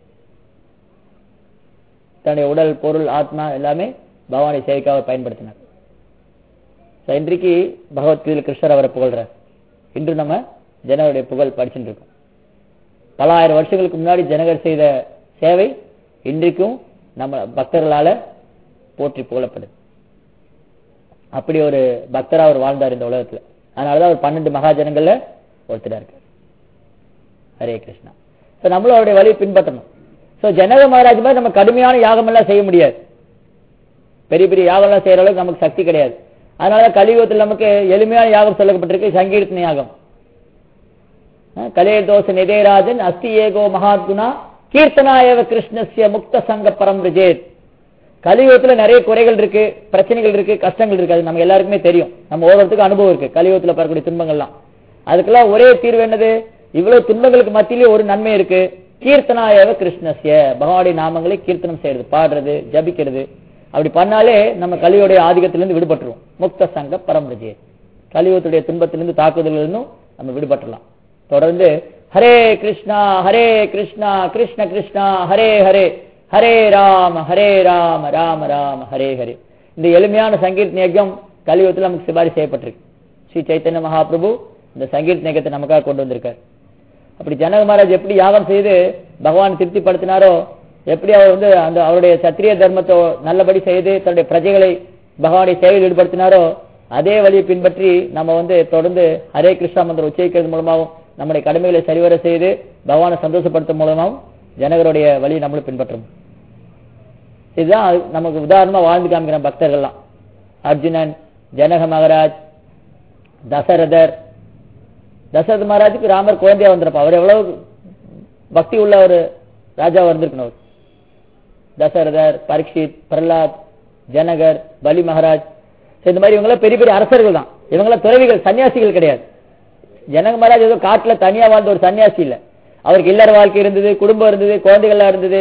தன்னுடைய உடல் பொருள் ஆத்மா எல்லாமே பகவானை சேவைக்காக பயன்படுத்தினார் So, இன்றைக்கு பகவத்கீதையில் கிருஷ்ணர் அவரை புகழ்றார் இன்று நம்ம ஜனகருடைய புகழ் படிச்சுட்டு இருக்கோம் பல ஆயிரம் வருஷங்களுக்கு முன்னாடி ஜனகர் செய்த சேவை இன்றைக்கும் நம்ம பக்தர்களால போற்றி புகழப்படுது அப்படி ஒரு பக்தரா அவர் வாழ்ந்தார் இந்த உலகத்துல அதனாலதான் அவர் பன்னெண்டு மகாஜனங்கள்ல ஒருத்தரா இருக்கார் ஹரே கிருஷ்ணா சோ நம்மளும் அவருடைய வழியை பின்பற்றணும் சோ ஜனக மகாராஜ் மாதிரி நம்ம கடுமையான யாகம் எல்லாம் செய்ய முடியாது பெரிய பெரிய யாகம் எல்லாம் செய்யற அளவுக்கு நமக்கு சக்தி கிடையாது அதனால கலியுகத்தில் நமக்கு எளிமையான யாகம் சொல்லப்பட்டிருக்கு சங்கீர்த்தன யாகம் கலே தோச நிதேராஜன் அஸ்தி ஏகோ மகாத்குணா கீர்த்தனாயவ கிருஷ்ணஸ்ய முக்த சங்க பரம் விஜேத் கலியுகத்துல நிறைய குறைகள் இருக்கு பிரச்சனைகள் இருக்கு கஷ்டங்கள் இருக்கு அது நம்ம எல்லாருக்குமே தெரியும் நம்ம ஒவ்வொருத்துக்கும் அனுபவம் இருக்கு கலியுகத்துல பெறக்கூடிய துன்பங்கள்லாம் அதுக்கெல்லாம் ஒரே தீர்வு என்னது இவ்வளவு துன்பங்களுக்கு மத்தியிலே ஒரு நன்மை இருக்கு கீர்த்தனாயவ கிருஷ்ணஸ்ய பகவானுடைய நாமங்களை கீர்த்தனம் செய்யறது பாடுறது ஜபிக்கிறது அப்படி பண்ணாலே நம்ம கலியுடைய ஆதிக்கத்திலிருந்து விடுபட்டுருவோம் முக்த சங்க பரம் விஜேத் கலியுகத்துடைய துன்பத்திலிருந்து தாக்குதலிருந்தும் நம்ம விடுபட்டுலாம் தொடர்ந்து ஹரே கிருஷ்ணா ஹரே கிருஷ்ணா கிருஷ்ண கிருஷ்ணா ஹரே ஹரே ஹரே ராம ஹரே ராம ராம ராம ஹரே ஹரே இந்த எளிமையான சங்கீர்த்தன யஜ்யம் கலியுகத்தில் நமக்கு சிபாரி செய்யப்பட்டிருக்கு ஸ்ரீ சைத்தன்ய மகாபிரபு இந்த சங்கீர்த்தன யஜ்யத்தை நமக்காக கொண்டு வந்திருக்கார் அப்படி ஜனக மகாராஜ் எப்படி யாகம் செய்து பகவான் திருப்திப்படுத்தினாரோ எப்படி அவர் வந்து அந்த அவருடைய சத்திரிய தர்மத்தை நல்லபடி செய்து தன்னுடைய பிரஜைகளை பகவானுடைய சேவையில் ஈடுபடுத்தினாரோ அதே வழியை பின்பற்றி நம்ம வந்து தொடர்ந்து ஹரே கிருஷ்ணா மந்திரம் உச்சரிக்கிறது மூலமாகவும் நம்முடைய கடமைகளை சரிவர செய்து பகவானை சந்தோஷப்படுத்தும் மூலமாகவும் ஜனகருடைய வழியை நம்மளும் பின்பற்றணும் இதுதான் அது நமக்கு உதாரணமா வாழ்ந்து காமிக்கிற பக்தர்கள்லாம் அர்ஜுனன் ஜனக மகாராஜ் தசரதர் தசரத மகாராஜுக்கு ராமர் குழந்தையா வந்திருப்பா அவர் எவ்வளவு பக்தி உள்ள ஒரு ராஜாவா இருந்திருக்கணும் அவர் தசரதர் பரீட்சித் பிரஹ்லாத் ஜனகர் பலி மகாராஜ் So, இந்த மாதிரி இவங்களாம் பெரிய பெரிய அரசர்கள் தான் இவங்களாம் துறவிகள் சன்னியாசிகள் கிடையாது ஜனக மகாராஜ் ஏதோ காட்டுல தனியா வாழ்ந்த ஒரு சன்னியாசி இல்ல அவருக்கு இல்லற வாழ்க்கை இருந்தது குடும்பம் இருந்தது குழந்தைகள்லாம் இருந்தது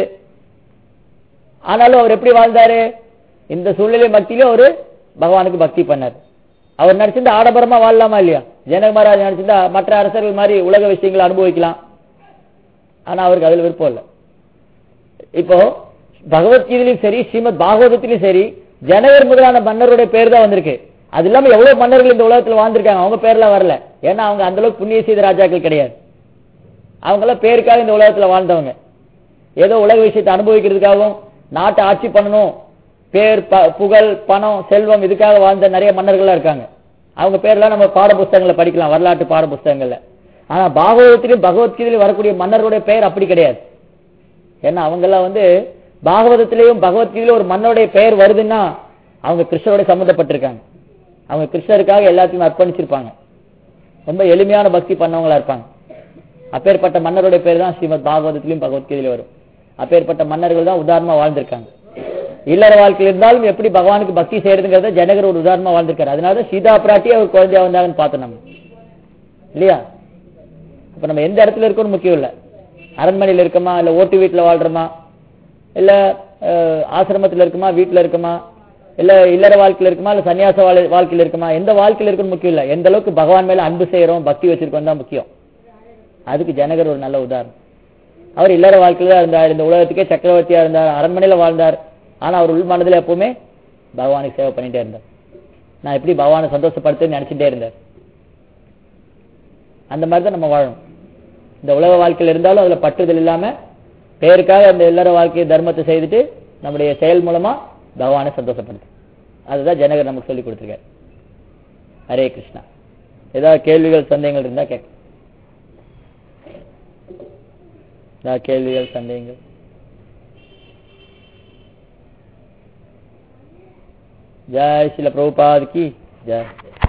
ஆனாலும் அவர் எப்படி வாழ்ந்தாரு இந்த சூழ்நிலை மத்தியிலும் அவரு பகவானுக்கு பக்தி பண்ணார் அவர் நினைச்சிருந்தா ஆடம்பரமா வாழலாமா இல்லையா ஜனக மகாராஜ் நினைச்சிருந்தா மற்ற அரசர்கள் மாதிரி உலக விஷயங்களை அனுபவிக்கலாம் ஆனா அவருக்கு அதுல விருப்பம் இல்லை இப்போ பகவத்கீதையிலும் சரி ஸ்ரீமத் பாகவதத்திலும் சரி ஜனகர் முதலான மன்னருடைய பேர் தான் வந்திருக்கு அது இல்லாம எவ்வளவு மன்னர்கள் இந்த உலகத்துல வாழ்ந்திருக்காங்க அவங்க பேர்லாம் வரல ஏன்னா அவங்க அந்த அளவுக்கு புண்ணிய செய்த ராஜாக்கள் கிடையாது அவங்க எல்லாம் பேருக்காக இந்த உலகத்துல வாழ்ந்தவங்க ஏதோ உலக விஷயத்தை அனுபவிக்கிறதுக்காகவும் நாட்டை ஆட்சி பண்ணணும் பேர் ப- புகழ் பணம் செல்வம் இதுக்காக வாழ்ந்த நிறைய மன்னர்கள்லாம் இருக்காங்க அவங்க பேர்லாம் நம்ம பாட புஸ்தகங்களை படிக்கலாம் வரலாற்று பாட புஸ்தகங்கள்ல ஆனா பாகவதத்திலும் பகவத்கீதையிலும் வரக்கூடிய மன்னர்களுடைய பெயர் அப்படி கிடையாது ஏன்னா அவங்க எல்லாம் வந்து பாகவதத்திலையும் பகவத்கீதையிலும் ஒரு மன்னருடைய பெயர் வருதுன்னா அவங்க கிருஷ்ணரோட சம்மந்தப்பட்டிருக்காங்க அவங்க கிருஷ்ணருக்காக எல்லாத்தையும் அர்ப்பணிச்சிருப்பாங்க ரொம்ப எளிமையான பக்தி பண்ணவங்களா இருப்பாங்க அப்பேற்பட்ட மன்னருடைய பேர் தான் ஸ்ரீமத் பாகவதத்திலும் பகவத்கீதையில வரும் அப்பேற்பட்ட மன்னர்கள் தான் உதாரணமா வாழ்ந்திருக்காங்க இல்லற வாழ்க்கையில் இருந்தாலும் எப்படி பகவானுக்கு பக்தி செய்யறதுங்கிறத ஜனகர் ஒரு உதாரணமா வாழ்ந்திருக்காரு அதனாலதான் சீதா பிராட்டி அவர் குழந்தையா வந்தாங்கன்னு பார்த்தோம் நம்ம இல்லையா அப்ப நம்ம எந்த இடத்துல இருக்கோம்னு முக்கியம் இல்ல அரண்மனையில இருக்கமா இல்ல ஓட்டு வீட்டுல வாழ்றோமா இல்ல அஹ், ஆசிரமத்துல இருக்குமா வீட்டுல இருக்குமா இல்ல இல்லற வாழ்க்கையில இருக்குமா இல்ல சன்னியாச வாழ்- வாழ்க்கையில இருக்குமா எந்த வாழ்க்கையில இருக்குன்னு முக்கியம் இல்ல எந்த அளவுக்கு பகவான் மேல அன்பு செய்யறோம் பக்தி வச்சிருக்கோம் தான் முக்கியம் அதுக்கு ஜனகர் ஒரு நல்ல உதாரணம் அவர் இல்லற வாழ்க்கையில தான் இருந்தார் இந்த உலகத்துக்கே சக்கரவர்த்தியா இருந்தார் அரண்மனையில வாழ்ந்தார் ஆனா அவர் உள் மனதுல எப்பவுமே பகவானுக்கு சேவை பண்ணிட்டே இருந்தார் நான் எப்படி பகவானை சந்தோஷப்படுத்துன்னு நினைச்சிட்டே இருந்தார் அந்த மாதிரி தான் நம்ம வாழணும் இந்த உலக வாழ்க்கையில இருந்தாலும் அதுல பற்றுதல் இல்லாம பேருக்காக அந்த இல்லற வாழ்க்கை தர்மத்தை செய்துட்டு நம்முடைய செயல் மூலமா பகவானை சந்தோஷப்படுத்து அதுதான் ஜனகர் நமக்கு சொல்லி கொடுத்திருக்காரு ஹரே கிருஷ்ணா ஏதாவது கேள்விகள் சந்தேகங்கள் இருந்தா கேட்க ஏதாவது கேள்விகள் சந்தேகங்கள் ஜெய் ஸ்ரீல பிரபுபாத் கி ஜெய்